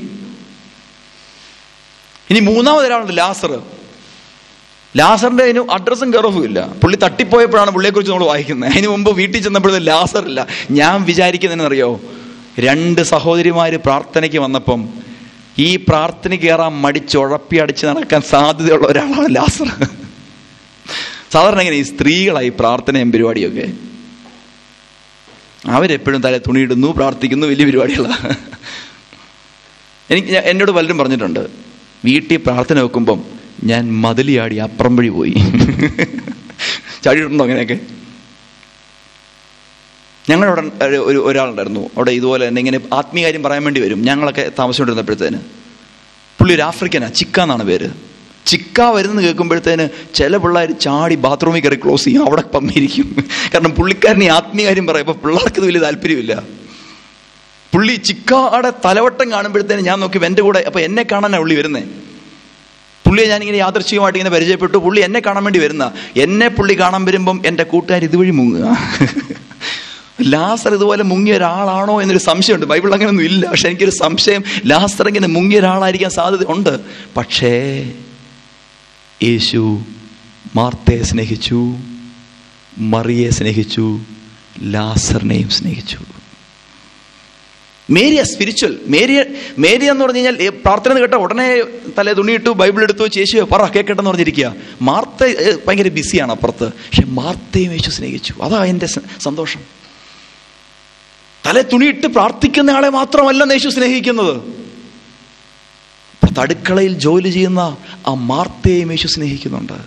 ഇനി മൂന്നാമതൊരാളുണ്ട് ലാസർ ലാസറിന്റെ അതിന് അഡ്രസ്സും കറഫും ഇല്ല പുള്ളി തട്ടിപ്പോയപ്പോഴാണ് പുള്ളിയെക്കുറിച്ച് നമ്മൾ വായിക്കുന്നത് അതിന് മുമ്പ് വീട്ടിൽ ചെന്നപ്പോഴത്തെ ലാസർ ഇല്ല ഞാൻ വിചാരിക്കുന്നതിനറിയോ രണ്ട് സഹോദരിമാര് പ്രാർത്ഥനയ്ക്ക് വന്നപ്പം ഈ പ്രാർത്ഥന കയറാൻ മടിച്ചുഴപ്പി അടിച്ച് നടക്കാൻ സാധ്യതയുള്ള ഒരാളാണ് ലാസർ സാധാരണ എങ്ങനെ ഈ സ്ത്രീകളായി പ്രാർത്ഥനയും പരിപാടിയൊക്കെ അവരെപ്പോഴും തല തുണിയിടുന്നു പ്രാർത്ഥിക്കുന്നു വലിയ പരിപാടികളാണ് എനിക്ക് ഞാൻ- എന്നോട് പലരും പറഞ്ഞിട്ടുണ്ട് വീട്ടിൽ പ്രാർത്ഥന വെക്കുമ്പം ഞാൻ മതിലിയാടി അപ്പുറം വഴി പോയി ചാടിയിട്ടുണ്ടോ അങ്ങനെയൊക്കെ ഞങ്ങളവിടെ ഒരു- ഒരു ഒരാളുണ്ടായിരുന്നു അവിടെ ഇതുപോലെ തന്നെ ഇങ്ങനെ ആത്മീയകാര്യം പറയാൻ വേണ്ടി വരും ഞങ്ങളൊക്കെ താമസിച്ചുകൊണ്ടിരുന്നപ്പോഴത്തേന് പുള്ളി ഒരു ആഫ്രിക്കനാ ചിക്ക എന്നാണ് പേര് ചിക്ക വരുന്നത് കേൾക്കുമ്പോഴത്തേന് ചില പിള്ളേർ ചാടി ബാത്റൂമിൽ കയറി ക്ലോസ് ചെയ്യും അവിടെ പമ്മിരിക്കും കാരണം പുള്ളിക്കാരന് ഈ ആത്മീയകാര്യം പറയുമ്പോൾ പിള്ളേർക്ക് ഇത് വലിയ താല്പര്യമില്ല പുള്ളി ചിക്കയുടെ തലവട്ടം കാണുമ്പോഴത്തേന് ഞാൻ നോക്കി എൻ്റെ കൂടെ അപ്പൊ എന്നെ കാണാനാണ് പുള്ളി വരുന്നേ പുള്ളിയെ ഞാനിങ്ങനെ യാദർച്ഛികമായിട്ട് ഇങ്ങനെ പരിചയപ്പെട്ടു പുള്ളി എന്നെ കാണാൻ വേണ്ടി വരുന്ന എന്നെ പുള്ളി കാണാൻ വരുമ്പം എൻ്റെ കൂട്ടുകാർ ഇതുവഴി മുങ്ങുക ലാസർ ഇതുപോലെ മുങ്ങിയ ഒരാളാണോ എന്നൊരു സംശയമുണ്ട് ബൈബിൾ അങ്ങനെയൊന്നും ഇല്ല പക്ഷെ എനിക്കൊരു സംശയം ലാസർ ഇങ്ങനെ മുങ്ങിയ ഒരാളായിരിക്കാൻ സാധ്യത ഉണ്ട് പക്ഷേ യേശു മാർത്തയെ സ്നേഹിച്ചു മറിയെ സ്നേഹിച്ചു ലാസറിനെയും സ്നേഹിച്ചു മേരിയ സ്പിരിച്വൽ മേരിയ മേരിയ എന്ന് പറഞ്ഞു കഴിഞ്ഞാൽ ഏ, പ്രാർത്ഥന കേട്ട ഉടനെ തലേ തുണിയിട്ടു ബൈബിൾ എടുത്തു വെച്ച് യേശു പറ കേൾക്കട്ടെ എന്ന് പറഞ്ഞിരിക്കുക മാർത്ത ഏ, ഭയങ്കര ബിസിയാണ് അപ്പുറത്ത് പക്ഷെ മാർത്തയും യേശു സ്നേഹിച്ചു അതാ എൻ്റെ സ- സന്തോഷം തലേ തുണിയിട്ട് പ്രാർത്ഥിക്കുന്ന ആളെ മാത്രമല്ല യേശു സ്നേഹിക്കുന്നത് അപ്പുറത്ത് അടുക്കളയിൽ ജോലി ചെയ്യുന്ന ആ മാർത്തയെയും യേശു സ്നേഹിക്കുന്നുണ്ട്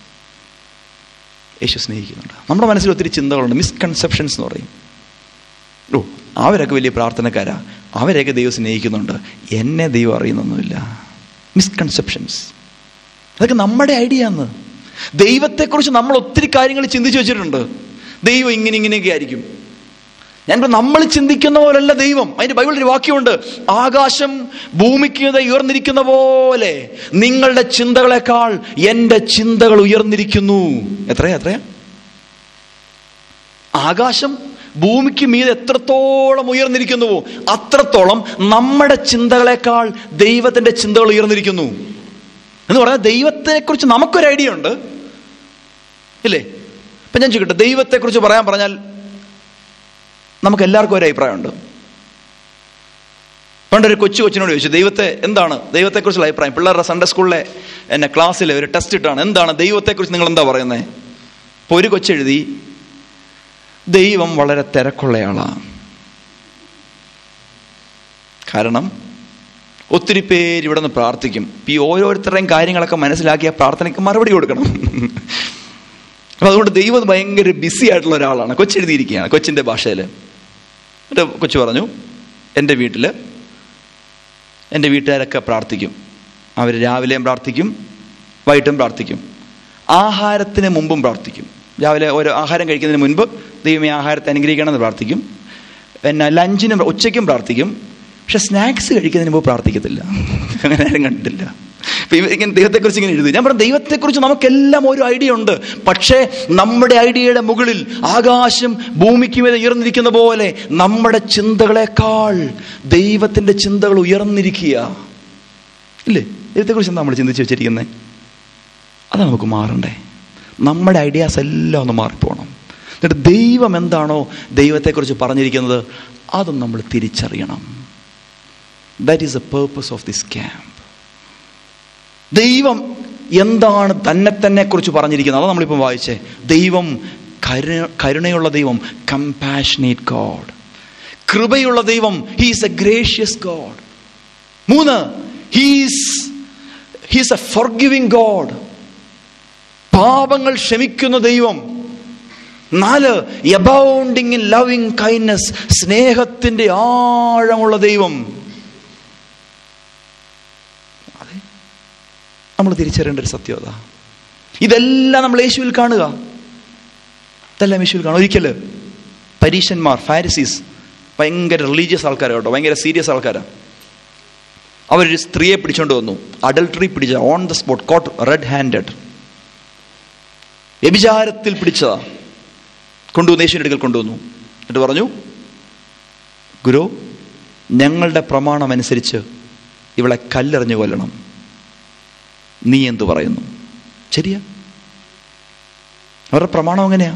യേശു സ്നേഹിക്കുന്നുണ്ട് നമ്മുടെ മനസ്സിൽ ഒത്തിരി ചിന്തകളുണ്ട് മിസ്കൺസെപ്ഷൻസ് എന്ന് പറയും ഓ അവരൊക്കെ വലിയ പ്രാർത്ഥനക്കാരാ അവരെയൊക്കെ ദൈവം സ്നേഹിക്കുന്നുണ്ട് എന്നെ ദൈവം അറിയുന്നൊന്നുമില്ല മിസ്കൺസെപ്ഷൻസ് അതൊക്കെ നമ്മുടെ ഐഡിയ ആണ് ദൈവത്തെക്കുറിച്ച് നമ്മൾ ഒത്തിരി കാര്യങ്ങൾ ചിന്തിച്ചു വെച്ചിട്ടുണ്ട് ദൈവം ഇങ്ങനെ ഇങ്ങനെയൊക്കെ ആയിരിക്കും ഞാൻ നമ്മൾ ചിന്തിക്കുന്ന പോലല്ല ദൈവം അതിന്റെ ബൈബിളിൽ ഒരു വാക്യമുണ്ട് ആകാശം ഭൂമിക്ക് മീതെ ഉയർന്നിരിക്കുന്ന പോലെ നിങ്ങളുടെ ചിന്തകളെക്കാൾ എൻ്റെ ചിന്തകൾ ഉയർന്നിരിക്കുന്നു എത്രയാ എത്രയാ ആകാശം ഭൂമിക്ക് മീതെ എത്രത്തോളം ഉയർന്നിരിക്കുന്നുവോ അത്രത്തോളം നമ്മുടെ ചിന്തകളെക്കാൾ ദൈവത്തിന്റെ ചിന്തകൾ ഉയർന്നിരിക്കുന്നു എന്ന് പറഞ്ഞാൽ ദൈവത്തെക്കുറിച്ച് നമുക്കൊരു ഐഡിയ ഉണ്ട് ഇല്ലേ ഇപ്പം ഞാൻ ചോദിക്കട്ടെ ദൈവത്തെക്കുറിച്ച് പറയാൻ പറഞ്ഞാൽ നമുക്ക് എല്ലാവർക്കും ഒരു അഭിപ്രായമുണ്ട് പണ്ടൊരു കൊച്ചു കൊച്ചിനോട് ചോദിച്ചു ദൈവത്തെ എന്താണ് ദൈവത്തെക്കുറിച്ചുള്ള അഭിപ്രായം പിള്ളേരുടെ സൺഡേ സ്കൂളിലെ എന്നെ ക്ലാസ്സിലെ ഒരു ടെസ്റ്റ് ഇട്ടാണ് എന്താണ് ദൈവത്തെക്കുറിച്ച് നിങ്ങൾ എന്താ പറയുന്നത് അപ്പോൾ ഒരു കൊച്ചെഴുതി ദൈവം വളരെ തിരക്കുള്ളയാളാണ് കാരണം ഒത്തിരി പേര് ഇവിടെ നിന്ന് പ്രാർത്ഥിക്കും ഈ ഓരോരുത്തരുടെയും കാര്യങ്ങളൊക്കെ മനസ്സിലാക്കിയ പ്രാർത്ഥനയ്ക്ക് മറുപടി കൊടുക്കണം അപ്പൊ അതുകൊണ്ട് ദൈവം ഭയങ്കര ബിസി ആയിട്ടുള്ള ഒരാളാണ് കൊച്ചെഴുതിയിരിക്കുകയാണ് കൊച്ചിന്റെ ഭാഷയിൽ എന്നിട്ട് കൊച്ചു പറഞ്ഞു എൻ്റെ വീട്ടിൽ എൻ്റെ വീട്ടുകാരൊക്കെ പ്രാർത്ഥിക്കും അവർ രാവിലെയും പ്രാർത്ഥിക്കും വൈകിട്ടും പ്രാർത്ഥിക്കും ആഹാരത്തിന് മുമ്പും പ്രാർത്ഥിക്കും രാവിലെ ഓരോ ആഹാരം കഴിക്കുന്നതിന് മുൻപ് ദൈവം ഈ ആഹാരത്തെ അനുഗ്രഹിക്കണമെന്ന് പ്രാർത്ഥിക്കും പിന്നെ ലഞ്ചിനും ഉച്ചയ്ക്കും പ്രാർത്ഥിക്കും പക്ഷെ സ്നാക്സ് കഴിക്കുന്നതിന് മുമ്പ് പ്രാർത്ഥിക്കത്തില്ല അങ്ങനെ ആരും കണ്ടിട്ടില്ല ഇപ്പൊ ഇവ- ഇങ്ങനെ ദൈവത്തെക്കുറിച്ച് ഇങ്ങനെ എഴുതി ഞാൻ പറഞ്ഞു ദൈവത്തെക്കുറിച്ച് നമുക്കെല്ലാം ഒരു ഐഡിയ ഉണ്ട് പക്ഷേ നമ്മുടെ ഐഡിയയുടെ മുകളിൽ ആകാശം ഭൂമിക്ക് മേലെ ഉയർന്നിരിക്കുന്ന പോലെ നമ്മുടെ ചിന്തകളെക്കാൾ ദൈവത്തിന്റെ ചിന്തകൾ ഉയർന്നിരിക്കുക ഇല്ലേ ദൈവത്തെക്കുറിച്ച് എന്താ നമ്മൾ ചിന്തിച്ച് വെച്ചിരിക്കുന്നത് അത് നമുക്ക് മാറണ്ടേ നമ്മുടെ ഐഡിയാസ് എല്ലാം ഒന്ന് മാറിപ്പോണം എന്നിട്ട് ദൈവം എന്താണോ ദൈവത്തെക്കുറിച്ച് പറഞ്ഞിരിക്കുന്നത് അതും നമ്മൾ തിരിച്ചറിയണം that is a purpose of this camp ദൈവം എന്താണ് തന്നെ തന്നെ കുറിച്ച് പറഞ്ഞിരിക്കുന്നത് അതാണ് നമ്മളിപ്പോൾ വായിച്ചേ ദൈവം കരുണ കരുണയുള്ള ദൈവം കമ്പാഷനേറ്റ് ഗോഡ് കൃപയുള്ള ദൈവം ഹീസ് എ ഗ്രേഷ്യസ് ഗോഡ് മൂന്ന് he's he's a forgiving God പാപങ്ങൾ ക്ഷമിക്കുന്ന ദൈവം നാല് എബൗണ്ടിങ് ഇൻ ലവിങ് കൈൻഡ്നസ് സ്നേഹത്തിന്റെ ആഴമുള്ള ദൈവം അതെ നമ്മൾ തിരിച്ചറിയേണ്ട ഒരു സത്യത ഇതെല്ലാം നമ്മൾ യേശുവിൽ കാണുക ഇതെല്ലാം യേശുവിൽ കാണുക ഒരിക്കല് പരീശന്മാർ ഫാരിസീസ് ഭയങ്കര റിലീജിയസ് ആൾക്കാരാണ് കേട്ടോ ഭയങ്കര സീരിയസ് ആൾക്കാരാണ് അവരൊരു സ്ത്രീയെ പിടിച്ചോണ്ട് വന്നു അഡൽട്ടറി പിടിച്ച on the spot caught red handed വ്യഭിചാരത്തിൽ പിടിച്ചതാ കൊണ്ടുവന്ന് യേശുവിൻ്റെ അടുക്കൽ കൊണ്ടുവന്നു എന്നിട്ട് പറഞ്ഞു ഗുരു ഞങ്ങളുടെ പ്രമാണം അനുസരിച്ച് ഇവളെ കല്ലെറിഞ്ഞു കൊല്ലണം നീ എന്തു പറയുന്നു ശരിയാ അവരുടെ പ്രമാണം എങ്ങനെയാ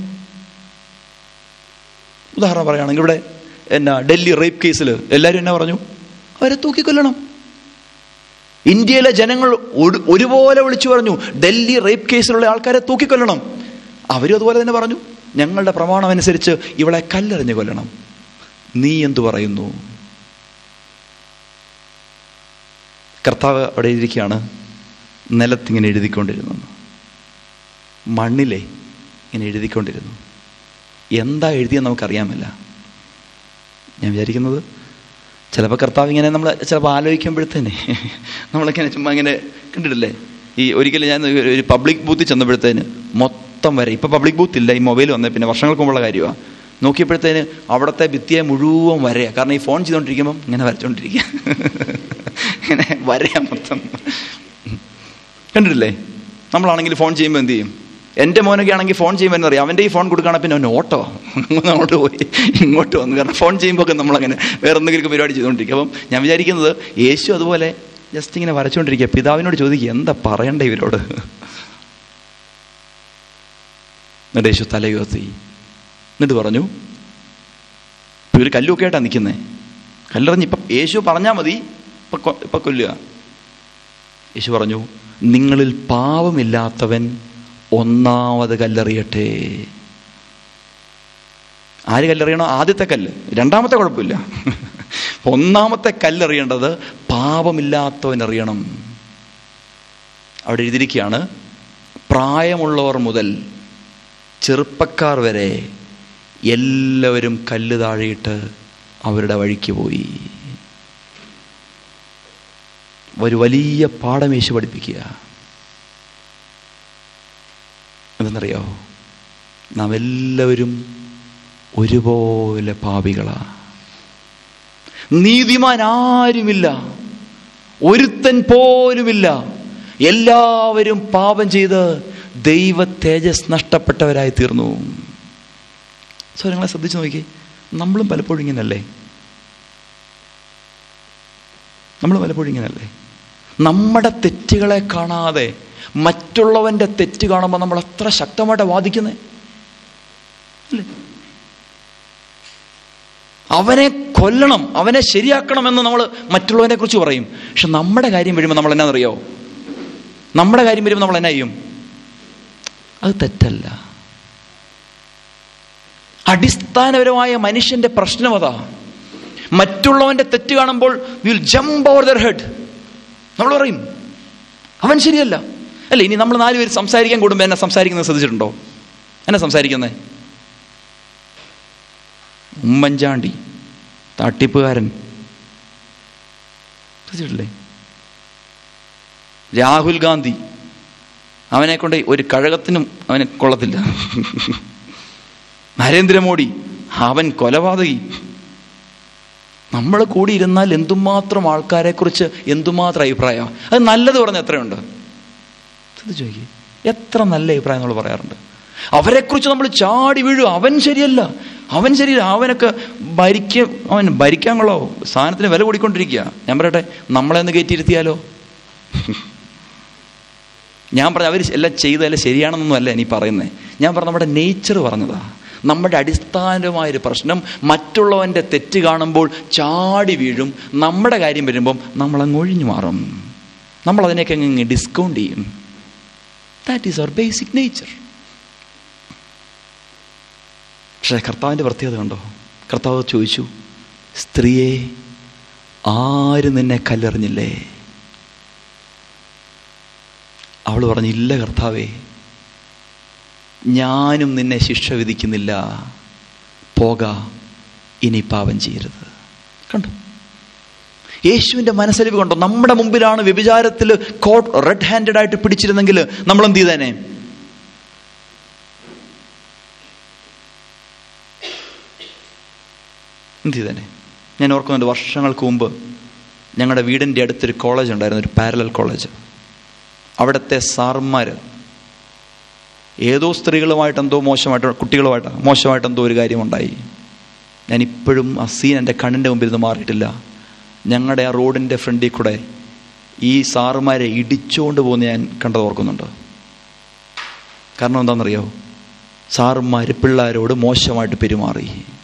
ഉദാഹരണം പറയുകയാണെങ്കിൽ ഇവിടെ എന്നാ ഡൽഹി റേപ്പ് കേസിൽ എല്ലാവരും എന്നാ പറഞ്ഞു അവരെ തൂക്കിക്കൊല്ലണം ഇന്ത്യയിലെ ജനങ്ങൾ ഒരു- ഒരുപോലെ വിളിച്ചു പറഞ്ഞു ഡൽഹി റേപ്പ് കേസിലുള്ള ആൾക്കാരെ തൂക്കിക്കൊല്ലണം അവരും അതുപോലെ തന്നെ പറഞ്ഞു ഞങ്ങളുടെ പ്രമാണം അനുസരിച്ച് ഇവളെ കല്ലെറിഞ്ഞു കൊല്ലണം നീ എന്തു പറയുന്നു കർത്താവ് അവിടെ ഇരിക്കുകയാണ് നിലത്തിങ്ങനെ എഴുതിക്കൊണ്ടിരുന്നു മണ്ണിലെ ഇങ്ങനെ എഴുതിക്കൊണ്ടിരുന്നു എന്താ എഴുതിയെന്ന് നമുക്കറിയാമല്ല ഞാൻ വിചാരിക്കുന്നത് ചിലപ്പോൾ കർത്താവ് ഇങ്ങനെ നമ്മൾ ചിലപ്പോൾ ആലോചിക്കുമ്പോഴത്തേനെ നമ്മളിങ്ങനെ ചുമ്മാ ഇങ്ങനെ കണ്ടിട്ടില്ലേ ഈ ഒരിക്കലും ഞാൻ ഒരു- ഒരു പബ്ലിക് ബൂത്തിൽ ചെന്നപ്പോഴത്തേന് മൊത്തം വരെ ഇപ്പം പബ്ലിക് ബൂത്ത് ഇല്ല ഈ മൊബൈൽ വന്നേ പിന്നെ വർഷങ്ങൾക്ക് മുമ്പുള്ള കാര്യമാണ് നോക്കിയപ്പോഴത്തേന് അവിടുത്തെ ഭിത്തിയെ മുഴുവൻ വരയാ കാരണം ഈ ഫോൺ ചെയ്തുകൊണ്ടിരിക്കുമ്പം ഇങ്ങനെ വരച്ചോണ്ടിരിക്കുക ഇങ്ങനെ വരയാ മൊത്തം കണ്ടിട്ടില്ലേ നമ്മളാണെങ്കിൽ ഫോൺ ചെയ്യുമ്പോൾ എന്ത് ചെയ്യും എൻ്റെ മോനൊക്കെ ആണെങ്കിൽ ഫോൺ ചെയ്യുമ്പോൾ എന്നറിയാം അവൻ്റെ ഈ ഫോൺ കൊടുക്കുകയാണെങ്കിൽ പിന്നെ അവൻ ഓട്ടോ അങ്ങോട്ട് പോയി ഇങ്ങോട്ട് വന്നു കാരണം ഫോൺ ചെയ്യുമ്പോൾ ഒക്കെ നമ്മളങ്ങനെ വേറെ എന്തെങ്കിലും പരിപാടി ചെയ്തുകൊണ്ടിരിക്കും അപ്പം ഞാൻ വിചാരിക്കുന്നത് യേശു അതുപോലെ ജസ്റ്റ് ഇങ്ങനെ വരച്ചുകൊണ്ടിരിക്കുക പിതാവിനോട് ചോദിക്കുക എന്താ പറയണ്ടേ ഇവരോട് എന്നിട്ട് യേശു തലയുയർത്തി എന്നിട്ട് പറഞ്ഞു ഇവർ കല്ലൊക്കെ ആയിട്ടാണ് നിൽക്കുന്നത് കല്ലെറിഞ്ഞ് ഇപ്പം യേശു പറഞ്ഞാൽ മതി ഇപ്പൊ കൊ- ഇപ്പൊ കൊല്ലുക യേശു പറഞ്ഞു നിങ്ങളിൽ പാവമില്ലാത്തവൻ ഒന്നാമത് കല്ലെറിയട്ടെ ആര് കല്ലെറിയണോ ആദ്യത്തെ കല്ല് രണ്ടാമത്തെ കുഴപ്പമില്ല ഒന്നാമത്തെ കല്ലെറിയേണ്ടത് പാപമില്ലാത്തവൻ എറിയണം അവിടെ എഴുതിയിരിക്കുകയാണ് പ്രായമുള്ളവർ മുതൽ ചെറുപ്പക്കാർ വരെ എല്ലാവരും കല്ല് താഴെയിട്ട് അവരുടെ വഴിക്ക് പോയി ഒരു വലിയ പാഠം യേശു പഠിപ്പിക്കുക എന്തെന്നറിയോ നാം എല്ലാവരും ഒരുപോലെ പാപികളാ നീതിമാൻ ആരുമില്ല ഒരുത്തൻ പോലുമില്ല എല്ലാവരും പാപം ചെയ്ത് ദൈവ തേജസ് നഷ്ടപ്പെട്ടവരായി തീർന്നു സോ നിങ്ങളെ ശ്രദ്ധിച്ചു നോക്കി നമ്മളും പലപ്പോഴും ഇങ്ങനല്ലേ നമ്മൾ പലപ്പോഴും ഇങ്ങനല്ലേ നമ്മുടെ തെറ്റുകളെ കാണാതെ മറ്റുള്ളവന്റെ തെറ്റ് കാണുമ്പോൾ നമ്മൾ അത്ര ശക്തമായിട്ട് വാദിക്കുന്നേ അല്ലേ അവനെ കൊല്ലണം അവനെ ശരിയാക്കണമെന്ന് നമ്മൾ മറ്റുള്ളവനെ കുറിച്ച് പറയും പക്ഷെ നമ്മുടെ കാര്യം വരുമ്പോൾ നമ്മൾ എന്നാണെന്നറിയോ നമ്മുടെ കാര്യം വരുമ്പോൾ നമ്മൾ എന്നാ ചെയ്യും അത് തെറ്റല്ല അടിസ്ഥാനപരമായ മനുഷ്യന്റെ പ്രശ്നം അതാ മറ്റുള്ളവന്റെ തെറ്റ് കാണുമ്പോൾ will jump over their head നമ്മൾ പറയും അവൻ ശരിയല്ല അല്ല ഇനി നമ്മൾ നാലുപേര് സംസാരിക്കാൻ കൂടുമ്പോൾ എന്നെ സംസാരിക്കുന്നത് ശ്രദ്ധിച്ചിട്ടുണ്ടോ എന്നെ സംസാരിക്കുന്നേ ഉമ്മൻചാണ്ടി തട്ടിപ്പുകാരൻ ശ്രദ്ധിച്ചിട്ടില്ലേ രാഹുൽ ഗാന്ധി അവനെ കൊണ്ട് ഒരു കഴകത്തിനും അവനെ കൊള്ളത്തില്ല നരേന്ദ്രമോദി അവൻ കൊലപാതകി നമ്മൾ കൂടി ഇരുന്നാൽ എന്തുമാത്രം ആൾക്കാരെ കുറിച്ച് എന്തുമാത്രം അഭിപ്രായം അത് നല്ലത് പറഞ്ഞ എത്രയുണ്ട് ശ്രദ്ധിച്ചു നോക്കി എത്ര നല്ല അഭിപ്രായം നമ്മൾ പറയാറുണ്ട് അവരെക്കുറിച്ച് നമ്മൾ ചാടി വീഴും അവൻ ശരിയല്ല അവൻ ശരിയല്ല അവനൊക്കെ ഭരിക്ക അവൻ ഭരിക്കാൻ കൊള്ളോ സാധനത്തിന് വില കൂടിക്കൊണ്ടിരിക്കുക ഞാൻ പറയട്ടെ നമ്മളെ ഒന്ന് കയറ്റിയിരുത്തിയാലോ ഞാൻ പറഞ്ഞ അവർ എല്ലാം ചെയ്തതെല്ലാം ശരിയാണെന്നൊന്നും അല്ല നീ പറയുന്നത് ഞാൻ പറഞ്ഞ നമ്മുടെ നേച്ചർ പറഞ്ഞതാ നമ്മുടെ അടിസ്ഥാനമായൊരു പ്രശ്നം മറ്റുള്ളവൻ്റെ തെറ്റ് കാണുമ്പോൾ ചാടി വീഴും നമ്മുടെ കാര്യം വരുമ്പം നമ്മളങ്ങ് ഒഴിഞ്ഞു മാറും നമ്മൾ അതിനെയൊക്കെ അങ്ങ് ഡിസ്കൗണ്ട് ചെയ്യും that is our basic nature പക്ഷേ കർത്താവിൻ്റെ പ്രത്യേകത കണ്ടോ കർത്താവ് ചോദിച്ചു സ്ത്രീയെ ആരും നിന്നെ കല്ലെറിഞ്ഞില്ലേ അവൾ പറഞ്ഞു ഇല്ല കർത്താവേ ഞാനും നിന്നെ ശിക്ഷ വിധിക്കുന്നില്ല പോക ഇനി പാപം ചെയ്യരുത് കണ്ടു യേശുവിന്റെ മനസ്സലിവ് കണ്ടോ നമ്മുടെ മുമ്പിലാണ് വ്യഭിചാരത്തിൽ കോട്ട് റെഡ് ഹാൻഡഡ് ആയിട്ട് പിടിച്ചിരുന്നെങ്കിൽ നമ്മൾ എന്ത് ചെയ്തേനെ എന്ത് ചെയ്തേനെ ഞാൻ ഓർക്കുന്നുണ്ട് വർഷങ്ങൾക്ക് മുമ്പ് ഞങ്ങളുടെ വീടിൻ്റെ അടുത്തൊരു കോളേജ് ഉണ്ടായിരുന്നു ഒരു പാരലൽ കോളേജ് അവിടുത്തെ സാറന്മാർ ഏതോ സ്ത്രീകളുമായിട്ട് എന്തോ മോശമായിട്ട് കുട്ടികളുമായിട്ട് മോശമായിട്ട് എന്തോ ഒരു കാര്യമുണ്ടായി ഞാൻ ഇപ്പോഴും ആ സീൻ എൻ്റെ കണ്ണിൻ്റെ മുമ്പിൽ നിന്ന് മാറിയിട്ടില്ല ഞങ്ങളുടെ ആ റോഡിൻ്റെ ഫ്രണ്ടിൽ കൂടെ ഈ സാറുമാരെ ഇടിച്ചുകൊണ്ട് പോകുന്ന ഞാൻ കണ്ടത് ഓർക്കുന്നുണ്ട് കാരണം എന്താണെന്നറിയോ സാറുമാർ പിള്ളേരോട് മോശമായിട്ട് പെരുമാറി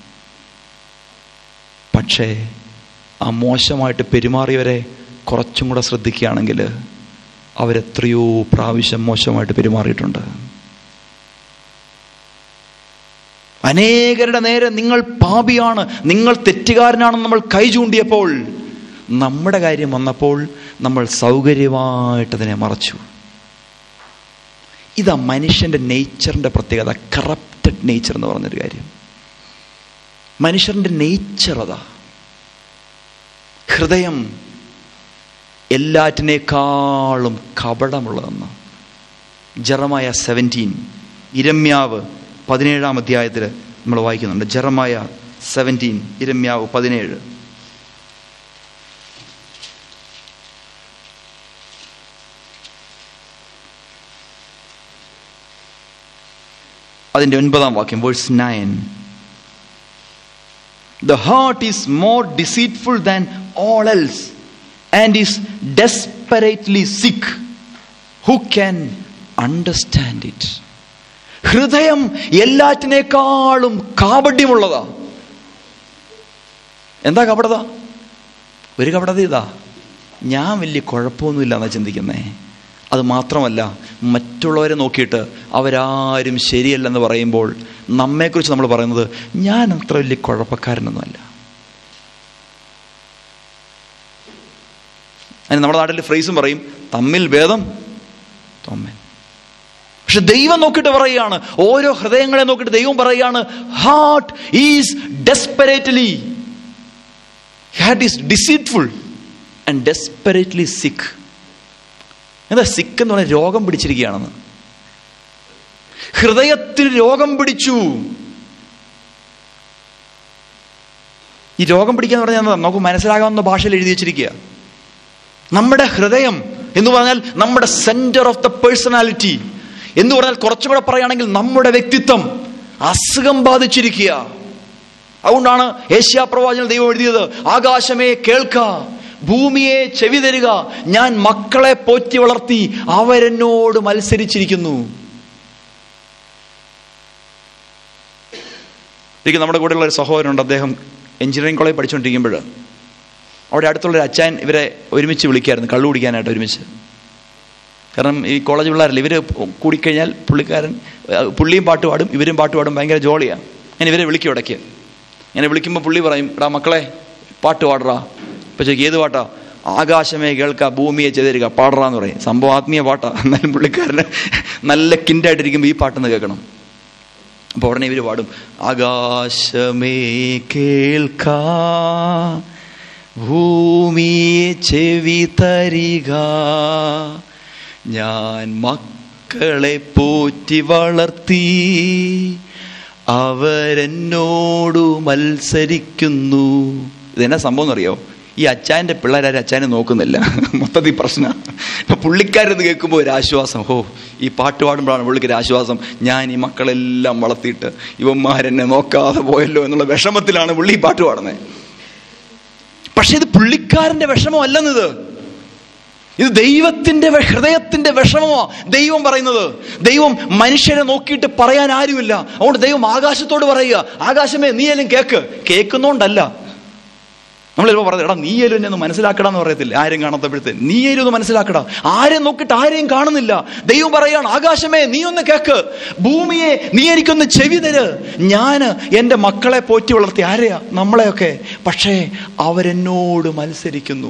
പക്ഷേ ആ മോശമായിട്ട് പെരുമാറിയവരെ കുറച്ചും കൂടെ ശ്രദ്ധിക്കുകയാണെങ്കിൽ അവരെത്രയോ പ്രാവശ്യം മോശമായിട്ട് പെരുമാറിയിട്ടുണ്ട് അനേകരുടെ നേരെ നിങ്ങൾ പാപിയാണ് നിങ്ങൾ തെറ്റുകാരനാണെന്ന് നമ്മൾ കൈ ചൂണ്ടിയപ്പോൾ നമ്മുടെ കാര്യം വന്നപ്പോൾ നമ്മൾ സൗകര്യമായിട്ട് അതിനെ മറച്ചു ഇതാ മനുഷ്യന്റെ നേച്ചറിന്റെ പ്രത്യേകത കറപ്റ്റഡ് നേച്ചർ എന്ന് പറഞ്ഞൊരു കാര്യം മനുഷ്യന്റെ നേച്ചർ അതാ ഹൃദയം എല്ലാറ്റിനേക്കാളും കപടമുള്ളതെന്ന് ജറമായ സെവൻറ്റീൻ ഇരമ്യാവ് പതിനേഴാം അധ്യായത്തിൽ നമ്മൾ വായിക്കുന്നുണ്ട് ജറമായ സെവൻറ്റീൻ ഇരമ്യാവ് പതിനേഴ് അതിൻ്റെ ഒൻപതാം വാക്യം verse nine the heart is more deceitful than all else and is desperately sick who can understand it ഹൃദയം എല്ലാറ്റിനേക്കാളും കാപഡ്യമുള്ളതാ എന്താ കപടത ഒരു കപടത ഇതാ ഞാൻ വലിയ കുഴപ്പമൊന്നുമില്ല എന്നാ ചിന്തിക്കുന്നേ അത് മാത്രമല്ല മറ്റുള്ളവരെ നോക്കിയിട്ട് അവരാരും ശരിയല്ലെന്ന് പറയുമ്പോൾ നമ്മെക്കുറിച്ച് നമ്മൾ പറയുന്നത് ഞാൻ അത്ര വലിയ കുഴപ്പക്കാരനൊന്നുമല്ല അതിന് നമ്മുടെ നാട്ടിൽ ഫ്രേസും പറയും തമ്മിൽ ഭേദം തൊമ്മൻ പക്ഷെ ദൈവം നോക്കിയിട്ട് പറയുകയാണ് ഓരോ ഹൃദയങ്ങളെ നോക്കിയിട്ട് ദൈവം പറയുകയാണ് heart is desperately heart is deceitful and desperately sick എന്താ സിക്ക് എന്ന് പറഞ്ഞാൽ രോഗം പിടിച്ചിരിക്കുകയാണെന്ന് ഹൃദയത്തിൽ രോഗം പിടിച്ചു ഈ രോഗം പിടിക്കാന്ന് പറഞ്ഞാൽ എന്താ? നമുക്ക് മനസ്സിലാകാവുന്ന ഭാഷയിൽ എഴുതി വെച്ചിരിക്കുക നമ്മുടെ ഹൃദയം എന്ന് പറഞ്ഞാൽ നമ്മുടെ സെന്റർ ഓഫ് ദ പേഴ്സണാലിറ്റി എന്ന് പറഞ്ഞാൽ കുറച്ചുകൂടെ പറയുകയാണെങ്കിൽ നമ്മുടെ വ്യക്തിത്വം അസുഖം ബാധിച്ചിരിക്കുക അതുകൊണ്ടാണ് ഏഷ്യാ പ്രവാചകൻ ദൈവം എഴുതിയത് ആകാശമേ കേൾക്ക ഭൂമിയെ ചെവി തരിക ഞാൻ മക്കളെ പോറ്റി വളർത്തി അവരെന്നോട് മത്സരിച്ചിരിക്കുന്നു എനിക്ക് നമ്മുടെ കൂടെയുള്ള ഒരു സഹോദരനുണ്ട് അദ്ദേഹം എഞ്ചിനീയറിംഗ് കോളേജ് പഠിച്ചുകൊണ്ടിരിക്കുമ്പോൾ അവിടെ അടുത്തുള്ള ഒരു അച്ചാൻ ഇവരെ ഒരുമിച്ച് വിളിക്കായിരുന്നു കള്ളു കുടിക്കാനായിട്ട് ഒരുമിച്ച് കാരണം ഈ കോളേജ് പിള്ളേരല്ല ഇവർ കൂടിക്കഴിഞ്ഞാൽ പുള്ളിക്കാരൻ അഹ് പുള്ളിയും പാട്ട് പാടും ഇവരും പാട്ട് പാടും ഭയങ്കര ജോളിയാണ് ഞാൻ ഇവരെ വിളിക്കും ഇടയ്ക്ക് ഇങ്ങനെ വിളിക്കുമ്പോൾ പുള്ളി പറയും എടാ മക്കളെ പാട്ട് പാടറാ ഇപ്പം ചോദിക്കും ഏത് പാട്ടാ ആകാശമേ കേൾക്ക ഭൂമിയെ ചെയ്തിരിക്കുക പാടറാന്ന് പറയും സംഭവം ആത്മീയ പാട്ടാ എന്നാലും പുള്ളിക്കാരന് നല്ല കിൻഡായിട്ടിരിക്കുമ്പോൾ ഈ പാട്ടൊന്ന് കേൾക്കണം അപ്പോൾ ഉടനെ ഇവർ പാടും ആകാശമേ കേൾക്ക ഭൂമിയെ ചെവി തരിക ഞാൻ മക്കളെ പോറ്റി വളർത്തി അവരെന്നോടു മത്സരിക്കുന്നു ഇതെന്നാ സംഭവം എന്നറിയോ ഈ അച്ചായൻ്റെ പിള്ളേരാരും അച്ചായനെ നോക്കുന്നില്ല മൊത്തത്തിൽ പ്രശ്നം ഇപ്പൊ പുള്ളിക്കാരെന്ന് കേൾക്കുമ്പോൾ ഒരു ആശ്വാസം ഹോ ഈ പാട്ട് പാടുമ്പോഴാണ് പുള്ളിക്ക് ഒരു ആശ്വാസം ഞാൻ ഈ മക്കളെല്ലാം വളർത്തിയിട്ട് ഇവന്മാരെന്നെ നോക്കാതെ പോയല്ലോ എന്നുള്ള വിഷമത്തിലാണ് പുള്ളി ഈ പാട്ട് പാടുന്നത് പക്ഷെ ഇത് പുള്ളിക്കാരന്റെ വിഷമമല്ലെന്നത് ഇത് ദൈവത്തിന്റെ വെ- ഹൃദയത്തിന്റെ വിഷമമോ ദൈവം പറയുന്നത് ദൈവം മനുഷ്യരെ നോക്കിയിട്ട് പറയാൻ ആരുമില്ല അതുകൊണ്ട് ദൈവം ആകാശത്തോട് പറയുക ആകാശമേ നീ എല്ലാം കേക്ക് കേൾക്കുന്നോണ്ടല്ല നമ്മൾ ചിലപ്പോൾ പറഞ്ഞത് എടാ നീയേലും എന്നെ ഒന്ന് മനസ്സിലാക്കടാ എന്ന് പറയത്തില്ല ആരും കാണാത്തപ്പോഴത്തെ നീയേലും ഒന്ന് മനസ്സിലാക്കടാ ആരെയും നോക്കിയിട്ട് ആരെയും കാണുന്നില്ല ദൈവം പറയാണ് ആകാശമേ നീ ഒന്ന് കേക്ക് ഭൂമിയെ നീ എനിക്കൊന്ന് ചെവി തര് ഞാന് എൻ്റെ മക്കളെ പോറ്റി വളർത്തി ആരെയാ നമ്മളെയൊക്കെ പക്ഷേ അവരെന്നോട് മത്സരിക്കുന്നു